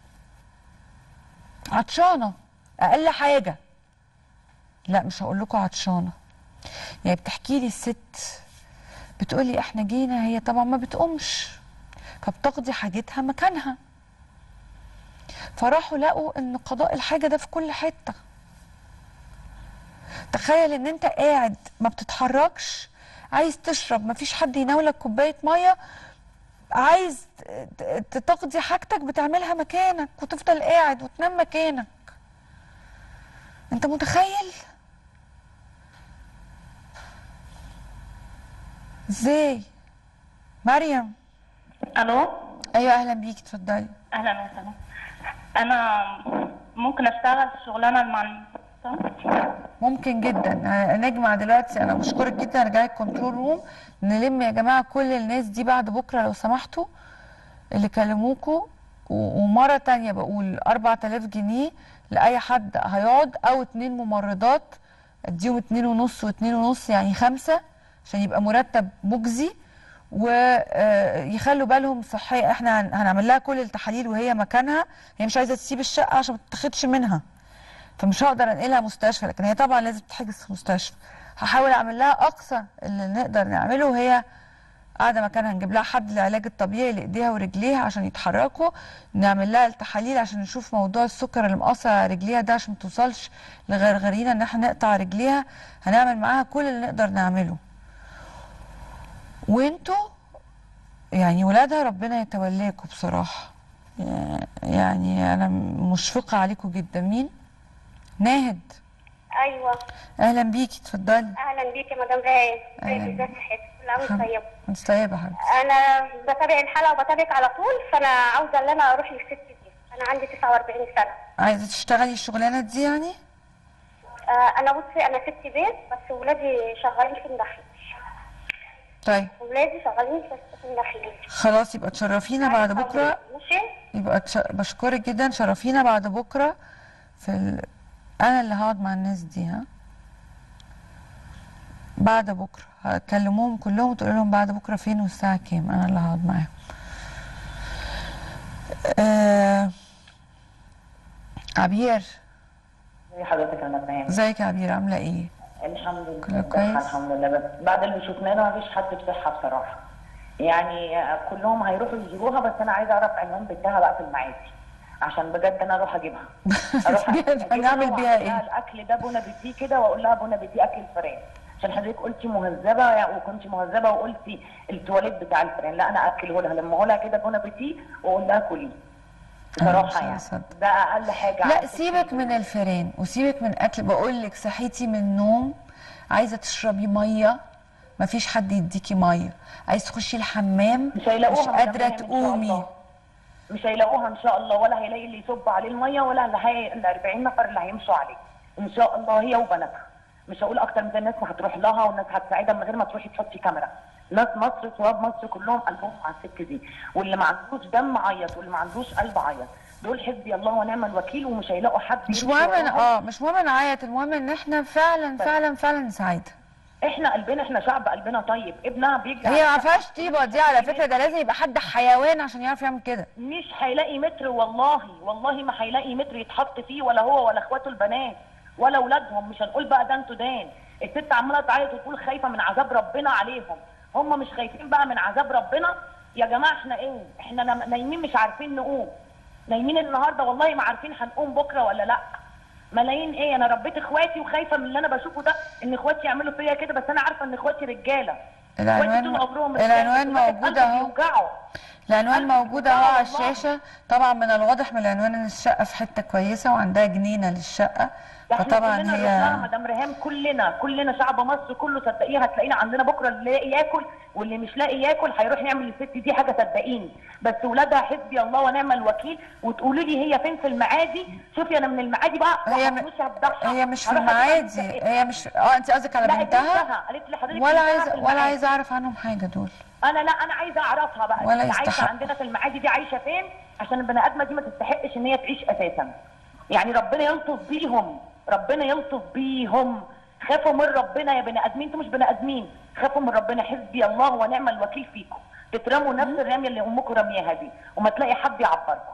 عطشانه اقل حاجه لا مش هقول لكم عطشانه يعني بتحكي لي الست بتقولي احنا جينا هي طبعا ما بتقومش فبتقضي حاجتها مكانها فراحوا لقوا ان قضاء الحاجه ده في كل حته تخيل ان انت قاعد ما بتتحركش عايز تشرب ما فيش حد يناولك كوبايه ميه عايز ت- ت- تقضي حاجتك بتعملها مكانك وتفضل قاعد وتنام مكانك انت متخيل ازاي مريم الو ايوه اهلا بيكي اتفضلي اهلا وسهلا انا ممكن اشتغل شغلانه مع الم- ممكن جدا ه- نجمع دلوقتي انا بشكرك جدا ارجع لك كنترول روم نلم يا جماعه كل الناس دي بعد بكره لو سمحتوا اللي كلموكوا و- ومره تانية بقول 4000 جنيه لاي حد هيقعد او اتنين ممرضات اديهم اتنين ونص واتنين ونص يعني خمسة عشان يبقى مرتب مجزي ويخلوا بالهم صحية احنا هن- هنعمل لها كل التحاليل وهي مكانها هي مش عايزة تسيب الشقة عشان ما تتاخدش منها فمش هقدر انقلها مستشفى لكن هي طبعا لازم تتحجز في مستشفى هحاول اعمل لها اقصى اللي نقدر نعمله وهي قاعده مكانها نجيب لها حد العلاج الطبيعي لايديها ورجليها عشان يتحركوا نعمل لها التحاليل عشان نشوف موضوع السكر اللي مقصر على رجليها ده عشان ما توصلش لغرغرينا ان احنا نقطع رجليها هنعمل معاها كل اللي نقدر نعمله وانتوا يعني ولادها ربنا يتولاكوا بصراحه يعني انا مشفقه عليكم جدا مين ناهد ايوه اهلا بيكي اتفضلي اهلا بيك يا مدام رايه أهلاً. ازيك ازيك صحتك كل عام وانت طيبه انت طيبه يا حبيبتي انا بتابع الحلقه وبتابعك على طول فانا عاوزه ان انا اروح للست دي انا عندي 49 سنه عايزه تشتغلي الشغلانه دي يعني آه انا بصي انا ست بيت بس ولادي شغالين في النخيل طيب ولادي شغالين في في النخيل خلاص يبقى تشرفينا بعد بكره ماشي يبقى تش... بشكرك جدا شرفينا بعد بكره في ال... انا اللي هقعد مع الناس دي ها بعد بكره هكلموهم كلهم وتقول لهم بعد بكره فين والساعه كام انا اللي هقعد معاهم آه... عبير زي حضرتك انا تمام ازيك يا عبير عامله ايه الحمد لله كله كويس؟ الحمد لله بس بعد اللي شفناه ده مفيش حد بصحه بصراحه يعني آه، كلهم هيروحوا يجيبوها بس انا عايزه اعرف عنوان بنتها بقى في المعادي عشان بجد انا اروح اجيبها اروح أجيبها هنعمل بيها وأعمل لها ايه الاكل ده بونا بيتي كده واقول لها بونا بيتي اكل الفئران عشان حضرتك قلتي مهذبه يعني وكنت مهذبه وقلتي التواليت بتاع الفئران لا انا اكله لها لما اقولها كده بونا بيتي واقول لها كلي أنا مش بصراحه يعني هصدق. ده اقل حاجه لا عندك. سيبك من الفيران وسيبك من اكل بقول لك صحيتي من النوم عايزه تشربي ميه مفيش حد يديكي ميه عايز تخشي الحمام مش هيلاقوها مش مدام قادره ريهام إن شاء تقومي الله. مش هيلاقوها ان شاء الله ولا هيلاقي اللي يصب عليه الميه ولا اللي هي ال 40 نفر اللي هيمشوا عليه ان شاء الله هي وبناتها مش هقول اكتر من ده الناس هتروح لها والناس هتساعدها من غير ما تروحي تحطي كاميرا ناس مصر شباب مصر كلهم قلبهم على الست دي واللي ما عندوش دم عيط واللي ما عندوش قلب عيط دول حسبي الله ونعم الوكيل ومش هيلاقوا حد مش يمشي مهم إن- وراهم. اه مش مهم نعيط المهم ان احنا فعلا فعلا فعلا نساعدها احنا قلبنا احنا شعب قلبنا طيب ابنها بيجي هي على ما فيهاش طيبه دي على فكره ده لازم يبقى حد حيوان عشان يعرف يعمل كده مش هيلاقي متر والله والله ما هيلاقي متر يتحط فيه ولا هو ولا اخواته البنات ولا اولادهم مش هنقول بقى ده انتوا دان الست عماله تعيط وتقول خايفه من عذاب ربنا عليهم هم مش خايفين بقى من عذاب ربنا يا جماعه احنا ايه احنا نم- نايمين مش عارفين نقوم نايمين النهارده والله ما عارفين هنقوم بكره ولا لا ملايين ايه انا ربيت اخواتي وخايفه من اللي انا بشوفه ده ان اخواتي يعملوا فيا كده بس انا عارفه ان اخواتي رجاله العنوان اخواتي طول عمرهم رجالة، العنوان بس موجود قلبي اهو بيوجعوا. العنوان قلبي موجود اهو على بيوجعوا الشاشه طبعا من الواضح من العنوان ان الشقه في حته كويسه وعندها جنينه للشقه ده احنا فطبعا كلنا رحنا هي مدام ريهام كلنا كلنا شعب مصر كله صدقيه هتلاقينا عندنا بكره اللي لاقي ياكل واللي مش لاقي ياكل هيروح يعمل للست دي حاجه صدقيني بس ولادها حسبي الله ونعم الوكيل وتقولي لي هي فين في المعادي شوفي انا من المعادي بقى هي م- وهمشي هفضحها. هي مش في هروح أجيبها المعادي من هي مش اه انت قصدك على لا بنتها بنتها قالت لي حضرتك ولا بنتها عايزه في ولا المعادي. عايزه اعرف عنهم حاجه دول انا لا انا عايزه اعرفها بقى ولا اللي عايشه يستحق. عندنا في المعادي دي عايشه فين عشان البني ادمه دي ما تستحقش ان هي تعيش اساسا يعني ربنا يلطف بيهم ربنا يلطف بيهم خافوا من ربنا يا بني ادمين انتوا مش بني ادمين خافوا من ربنا حسبي الله ونعم الوكيل فيكم تترموا نفس الرميه اللي امكم رميها دي وما تلاقي حد يعبركم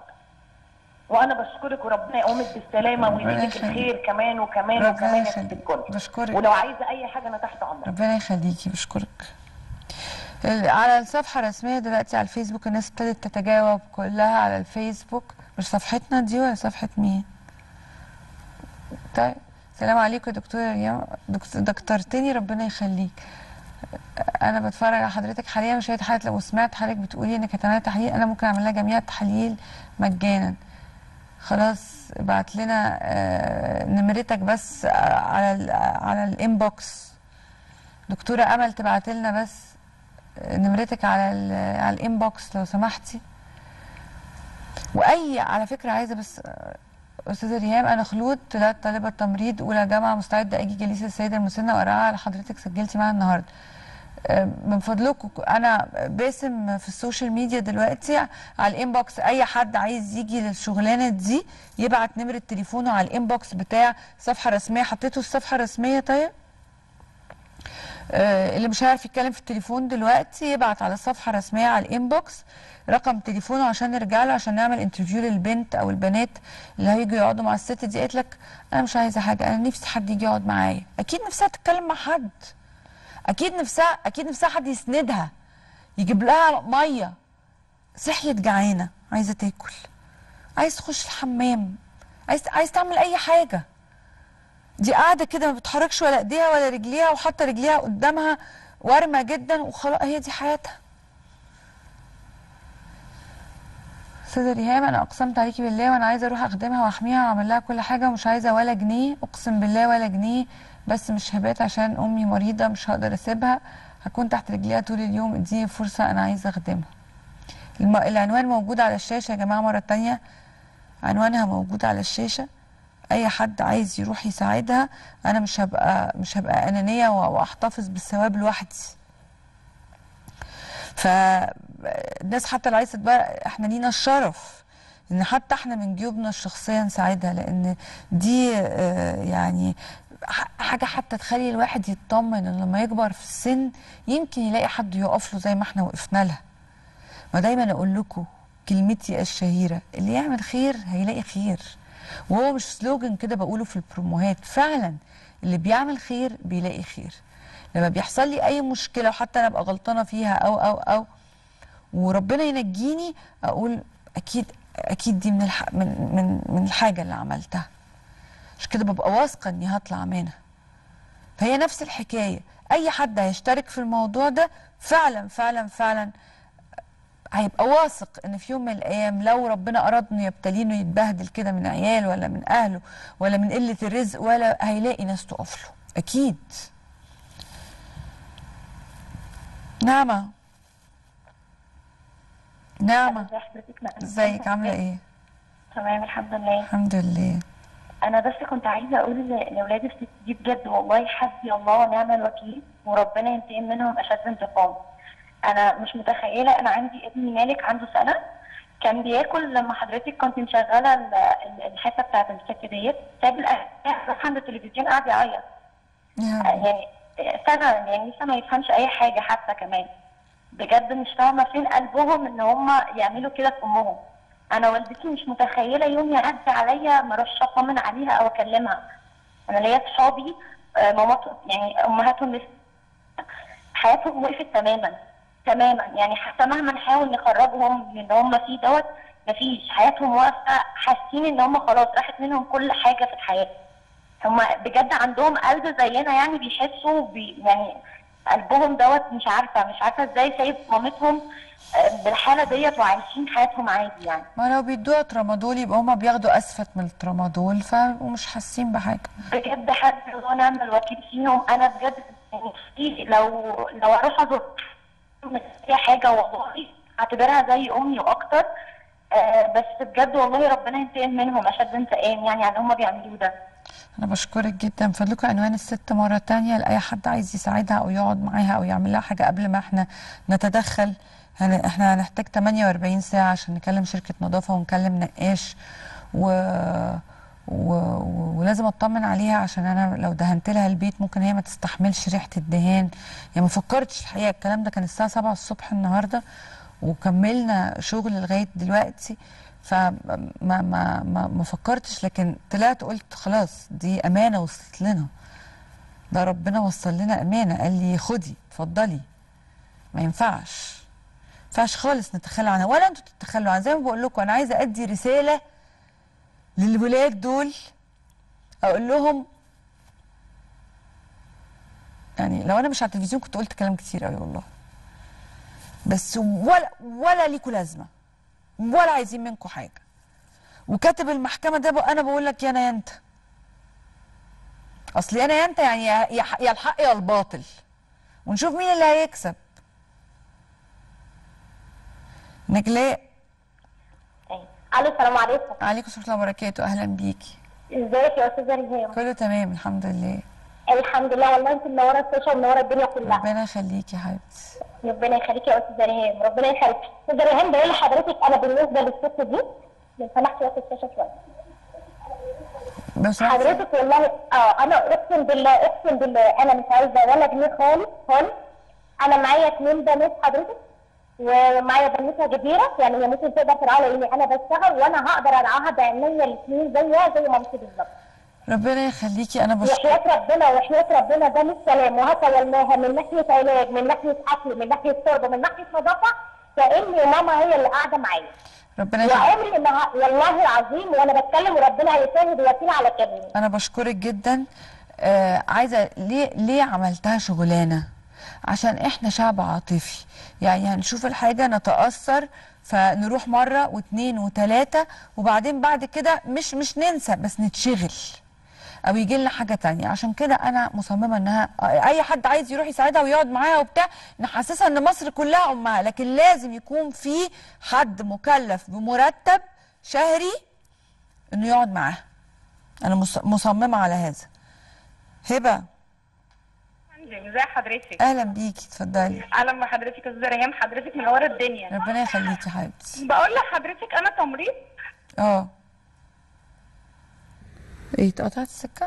وانا بشكرك وربنا يقومك بالسلامه ربنا ويزيدك يخليك. الخير كمان وكمان ربنا وكمان يا ست يخليك. الكل بشكرك. ولو عايزه اي حاجه انا تحت امرك ربنا يخليكي بشكرك ال- على الصفحة الرسمية دلوقتي على الفيسبوك الناس ابتدت تتجاوب كلها على الفيسبوك مش صفحتنا دي ولا صفحة مين طيب السلام عليكم يا دكتور ريم دكتور دكتورتني ربنا يخليك انا بتفرج على حضرتك حاليا مشاهد حضرتك لو سمعت حضرتك بتقولي انك هتعملي تحليل انا ممكن اعمل لها جميع التحاليل مجانا خلاص ابعت لنا آه، نمرتك بس آه، على ال على الانبوكس دكتوره امل تبعت لنا بس آه، نمرتك على ال- على الانبوكس لو سمحتي واي على فكره عايزه بس آه، استاذه ريهام انا خلود طلعت طالبه تمريض اولى جامعه مستعده اجي جليس السيده المسنه واقراها على حضرتك سجلتي معاها النهارده آه، من فضلكم انا باسم في السوشيال ميديا دلوقتي على الانبوكس اي حد عايز يجي للشغلانه دي يبعت نمره تليفونه على الانبوكس بتاع صفحه رسميه حطيته الصفحه الرسميه طيب آه، اللي مش هيعرف يتكلم في التليفون دلوقتي يبعت على الصفحه الرسميه على الانبوكس رقم تليفونه عشان نرجع له عشان نعمل انترفيو للبنت او البنات اللي هيجوا يقعدوا مع الست دي قالت لك انا مش عايزه حاجه انا نفسي حد يجي يقعد معايا اكيد نفسها تتكلم مع حد اكيد نفسها اكيد نفسها حد يسندها يجيب لها ميه صحيت جعانه عايزه تاكل عايز تخش الحمام عايز عايز تعمل اي حاجه دي قاعده كده ما بتحركش ولا ايديها ولا رجليها وحاطه رجليها قدامها وارمه جدا وخلاص هي دي حياتها استاذه ريهام انا اقسمت عليكي بالله وانا عايزه اروح اخدمها واحميها واعمل لها كل حاجه ومش عايزه ولا جنيه اقسم بالله ولا جنيه بس مش هبات عشان امي مريضه مش هقدر اسيبها هكون تحت رجليها طول اليوم اديني فرصه انا عايزه اخدمها الم... العنوان موجود على الشاشه يا جماعه مره تانية عنوانها موجود على الشاشه اي حد عايز يروح يساعدها انا مش هبقى مش هبقى انانيه و- واحتفظ بالثواب لوحدي فالناس حتى اللي عايزه تبقى احنا لينا الشرف ان حتى احنا من جيوبنا الشخصيه نساعدها لان دي آه، يعني ح- حاجه حتى تخلي الواحد يطمن ان لما يكبر في السن يمكن يلاقي حد يقف له زي ما احنا وقفنا لها ما دايما اقول لكم كلمتي الشهيره اللي يعمل خير هيلاقي خير وهو مش سلوجن كده بقوله في البروموهات فعلا اللي بيعمل خير بيلاقي خير لما بيحصل لي اي مشكله وحتى انا ابقى غلطانه فيها او او او وربنا ينجيني اقول اكيد اكيد دي من الح... من من من الحاجه اللي عملتها مش كده ببقى واثقه اني هطلع منها فهي نفس الحكايه اي حد هيشترك في الموضوع ده فعلا فعلا فعلا هيبقى واثق ان في يوم من الايام لو ربنا اراد انه يبتليه انه يتبهدل كده من عيال ولا من اهله ولا من قله الرزق ولا هيلاقي ناس تقف له اكيد نعمه نعمه ازي حضرتك معانا؟ ازيك عامله ايه تمام الحمد لله الحمد لله انا بس كنت عايزه اقول ل- لاولاد الست دي بجد والله حسبي الله ونعم الوكيل وربنا ينتقم منهم اشد انتقام انا مش متخيله انا عندي ابني مالك عنده سنه كان بياكل لما حضرتك كنت مشغله ال- ال- الحته بتاعت الست ديت ساب الاكل راح عند التلفزيون قاعد يعيط يعني سنه يعني لسه ما يفهمش اي حاجه حتى كمان بجد مش فاهمه فين قلبهم ان هم يعملوا كده في امهم انا والدتي مش متخيله يوم يعدي عليا ما اروحش اطمن عليها او اكلمها انا ليا صحابي آه، ماماتهم يعني امهاتهم لسه حياتهم وقفت تماما تماما يعني حتى مهما نحاول نخرجهم من اللي هم فيه دوت مفيش حياتهم واقفه حاسين ان هم خلاص راحت منهم كل حاجه في الحياه هم بجد عندهم قلب زينا يعني بيحسوا بي يعني قلبهم دوت مش عارفه مش عارفه ازاي سايب مامتهم آه، بالحاله ديت وعايشين حياتهم عادي يعني ما لو بيدوها ترامادول يبقى هما بياخدوا اسفت من الترامادول فمش حاسين بحاجه بجد حد الله نعم الوكيل فيهم انا بجد نفسي لو لو اروح ازور اي حاجه والله اعتبرها زي امي واكتر آه بس بجد والله ربنا ينتقم منهم اشد انتقام يعني على اللي هم بيعملوه ده انا بشكرك جدا فضلكم عنوان الست مره تانية لاي حد عايز يساعدها او يقعد معاها او يعمل لها حاجه قبل ما احنا نتدخل هن... احنا هنحتاج 48 ساعه عشان نكلم شركه نظافه ونكلم نقاش و... و... و... ولازم اطمن عليها عشان انا لو دهنت لها البيت ممكن هي ما تستحملش ريحه الدهان يعني ما فكرتش الحقيقه الكلام ده كان الساعه 7 الصبح النهارده وكملنا شغل لغايه دلوقتي فما ما ما ما فكرتش لكن طلعت قلت خلاص دي امانه وصلت لنا ده ربنا وصل لنا امانه قال لي خدي اتفضلي ما ينفعش ما ينفعش خالص نتخلى عنها ولا انتوا تتخلوا عنها زي ما بقول لكم انا عايزه ادي رساله للولاد دول اقول لهم يعني لو انا مش على التلفزيون كنت قلت كلام كتير قوي والله بس ولا ولا ليكوا لازمه ولا عايزين منكم حاجه وكاتب المحكمه ده بقى انا بقول لك يا انا يا انت اصل انا يا انت يعني يا يا يا الحق يا الباطل ونشوف مين اللي هيكسب نجلاء الو السلام عليكم عليكم ورحمه الله وبركاته اهلا بيكي ازيك يا استاذه ريهام كله تمام الحمد لله الحمد لله والله انت منوره الشاشه ومنوره الدنيا كلها ربنا يخليكي يا حبيبتي ربنا يخليكي يا استاذه ريهام ربنا يخليك استاذه ريهام بقول لحضرتك انا بالنسبه للست دي لو سمحت وقت الشاشه شويه لو سمحتي. حضرتك والله اه انا اقسم بالله اقسم بالله انا مش عايزه ولا جنيه خالص خالص انا معايا اتنين بنات حضرتك ومعايا بنوته كبيره يعني هي ممكن تقدر ترعاها لاني انا بشتغل وانا هقدر ارعاها بعينيا الاثنين زيها زي مامتي بالظبط ربنا يخليكي انا بشكرك وحياة ربنا وحياة ربنا ده مش كلام وهتولناها من ناحية علاج من ناحية أكل من ناحية شرب من ناحية نظافة كأن ماما هي اللي قاعدة معايا ربنا يخليكي وعمري ما ه- والله العظيم وأنا بتكلم وربنا هيشاهد ويكيل على كلامي انا بشكرك جدا آه عايزه ليه ليه عملتها شغلانه عشان احنا شعب عاطفي يعني هنشوف الحاجه نتاثر فنروح مره واثنين وثلاثه وبعدين بعد كده مش مش ننسى بس نتشغل او يجي لنا حاجه تانية عشان كده انا مصممه انها اي حد عايز يروح يساعدها ويقعد معاها وبتاع نحسسها ان مصر كلها امها لكن لازم يكون في حد مكلف بمرتب شهري انه يقعد معاها انا مص- مصممه على هذا هبه ازي حضرتك اهلا بيكي اتفضلي اهلا بحضرتك يا استاذه ريهام حضرتك منوره الدنيا ربنا يخليكي يا حبيبتي بقول لحضرتك انا تمريض اه ايه اتقطعت السكه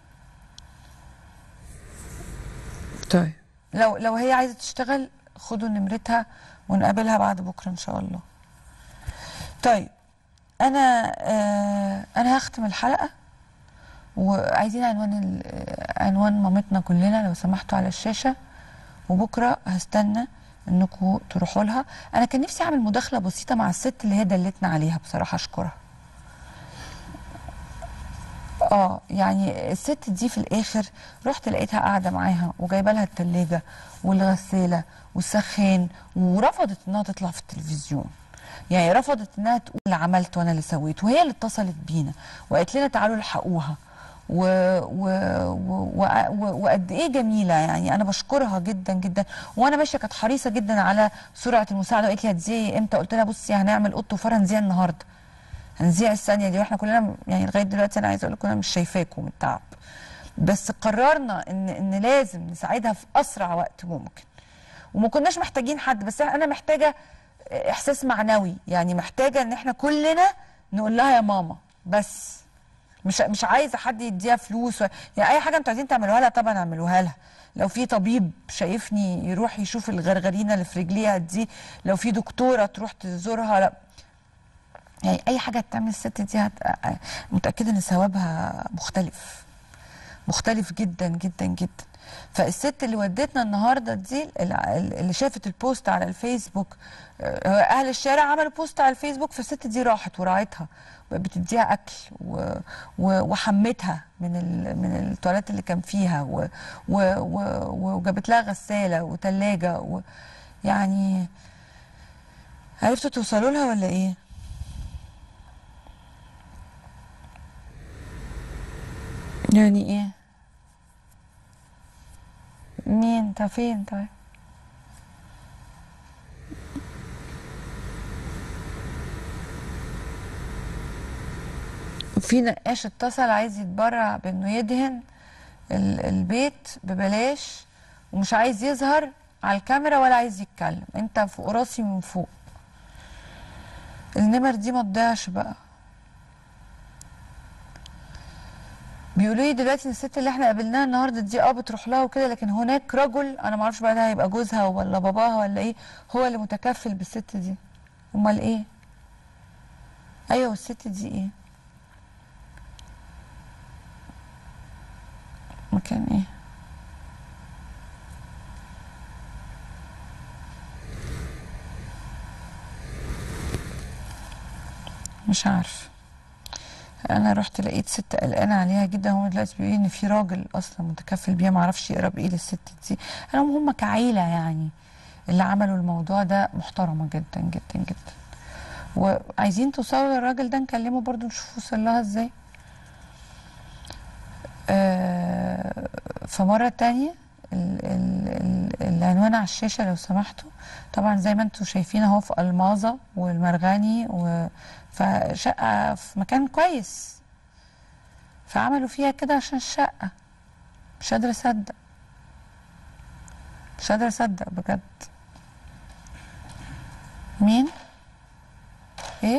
طيب لو لو هي عايزه تشتغل خدوا نمرتها ونقابلها بعد بكره ان شاء الله طيب انا آه انا هختم الحلقه وعايزين عنوان ال- آه، عنوان مامتنا كلنا لو سمحتوا على الشاشه وبكره هستنى انكم تروحوا لها انا كان نفسي اعمل مداخله بسيطه مع الست اللي هي دلتنا عليها بصراحه اشكرها اه يعني الست دي في الاخر رحت لقيتها قاعده معاها وجايبه لها التلاجة والغساله والسخان ورفضت انها تطلع في التلفزيون يعني رفضت انها تقول اللي عملت وانا اللي سويت وهي اللي اتصلت بينا وقالت لنا تعالوا الحقوها و... و... و... و... و... وقد ايه جميله يعني انا بشكرها جدا جدا وانا ماشيه كانت حريصه جدا على سرعه المساعده وقالت لي هتذيعي امتى قلت لها بصي هنعمل قط وفار هنذيع النهارده هنذيع الثانيه دي واحنا كلنا م- يعني لغايه دلوقتي انا عايزه اقول لكم انا مش شايفاكم من التعب بس قررنا ان ان لازم نساعدها في اسرع وقت ممكن وما كناش محتاجين حد بس انا محتاجه احساس معنوي يعني محتاجه ان احنا كلنا نقول لها يا ماما بس مش مش عايزه حد يديها فلوس و... يعني اي حاجه انتوا عايزين تعملوها لها طبعا اعملوها لها لو في طبيب شايفني يروح يشوف الغرغرينه اللي في رجليها دي لو في دكتوره تروح تزورها لا يعني اي حاجه تعمل الست دي هت... متاكده ان ثوابها مختلف مختلف جدا جدا جدا فالست اللي ودتنا النهارده دي الع- اللي شافت البوست على الفيسبوك آه، هو اهل الشارع عملوا بوست على الفيسبوك فالست دي راحت وراعتها بقت بتديها اكل و... و... وحمتها من ال... من التواليت اللي كان فيها و... و... و... وجابت لها غساله وثلاجه و... يعني عرفتوا توصلوا لها ولا ايه؟ يعني ايه مين انت فين طيب في نقاش اتصل عايز يتبرع بانه يدهن ال- البيت ببلاش ومش عايز يظهر على الكاميرا ولا عايز يتكلم انت فوق راسي من فوق النمر دي ما تضيعش بقى بيقولوا لي دلوقتي ان الست اللي احنا قابلناها النهارده دي اه بتروح لها وكده لكن هناك رجل انا ما اعرفش بقى ده هيبقى جوزها ولا باباها ولا ايه هو اللي متكفل بالست دي امال ايه ايوه الست دي ايه مكان ايه مش عارفه انا رحت لقيت ست قلقانه عليها جدا هو دلوقتي بيقول ان في راجل اصلا متكفل بيها ما اعرفش يقرا بايه للست دي انا هم كعيله يعني اللي عملوا الموضوع ده محترمه جدا جدا جدا وعايزين توصلوا للراجل ده نكلمه برضو نشوف وصل لها ازاي آه، فمرة تانية ال- ال- ال- العنوان على الشاشة لو سمحتوا طبعا زي ما انتوا شايفين اهو في الماظة والمرغني و... فشقة في مكان كويس فعملوا فيها كده عشان الشقة مش قادرة اصدق مش قادرة اصدق بجد مين؟ ايه؟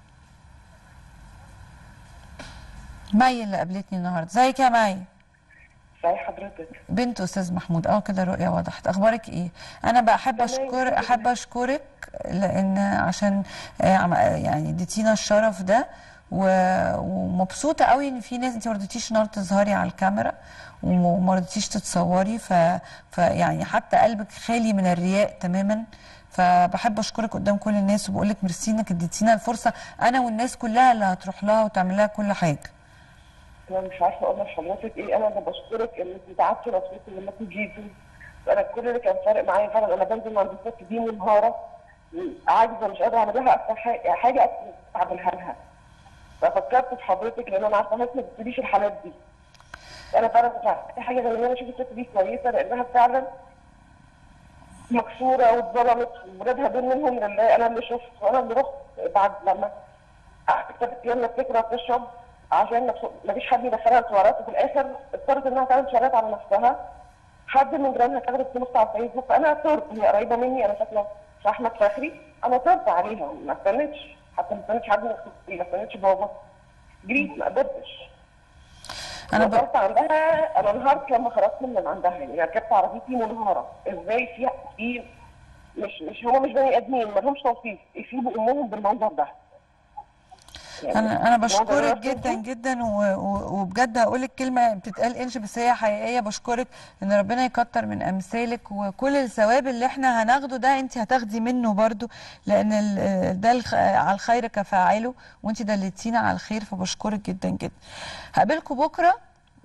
مي اللي قابلتني النهارده ازيك يا مي ازي حضرتك بنت استاذ محمود اه كده الرؤيه وضحت اخبارك ايه انا بحب اشكر احب اشكرك لان عشان آه، عم- يعني اديتينا الشرف ده و- ومبسوطه قوي ان في ناس انت ما رضيتيش النهارده تظهري على الكاميرا وم- وما رضيتيش تتصوري ف... فيعني حتى قلبك خالي من الرياء تماما فبحب اشكرك قدام كل الناس وبقول لك ميرسي انك اديتينا الفرصه انا والناس كلها اللي هتروح لها وتعمل لها كل حاجه انا مش عارفه اقول لحضرتك ايه انا اللي بشكرك ان انت دعمتي نفسك لما تجيبي انا كل اللي كان فارق معايا فعلا انا بنزل عند الست دي منهاره عاجزه مش قادره اعمل لها اكتر حاجه حاجه أكتر اعملها لها ففكرت في حضرتك لان انا عارفه الناس ما بتجيبيش الحالات دي انا فعلا مش عارفه حاجه غير ان انا اشوف الست دي كويسه لانها فعلا مكسوره واتظلمت وولادها دول منهم لله انا اللي شفت وانا اللي رحت بعد لما قعدت ثلاث ايام لا بتاكل ولا بتشرب عشان ما فيش حد يدخلها سعرات وفي الاخر اضطرت انها تعمل سعرات على نفسها حد من جيرانها كتبت بوست على الفيسبوك فانا صرت هي قريبه مني انا ساكنه في احمد فخري انا صرت عليها ما استنيتش حتى ما استنيتش حد من اخواتي ما استنيتش بابا جريت ما قدرتش انا وقفت عندها انا انهارت لما خرجت من عندها يعني ركبت عربيتي منهاره ازاي في في مش مش هما مش بني ادمين ما لهمش توصيف يسيبوا امهم بالمنظر ده يعني انا انا المنظر بشكرك ده جدا جدا و- و- وبجد هقول لك كلمه بتتقال انش بس هي حقيقيه بشكرك ان ربنا يكتر من امثالك وكل الثواب اللي احنا هناخده ده انت هتاخدي منه برضو لان ال- ده الخ- على الخير كفاعله وانت دلتينا على الخير فبشكرك جدا جدا هقابلكم بكره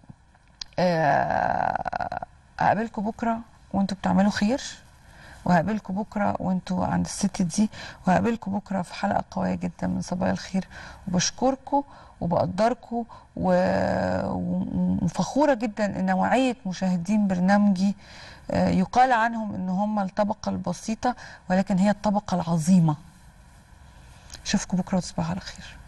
آه، هقابلكم بكره وانتوا بتعملوا خير وهقابلكم بكره وانتوا عند الست دي وهقابلكم بكره في حلقه قويه جدا من صبايا الخير وبشكركم وبقدركم و- وفخوره جدا ان نوعيه مشاهدين برنامجي آه، يقال عنهم ان هم الطبقه البسيطه ولكن هي الطبقه العظيمه اشوفكم بكره وتصبحوا على خير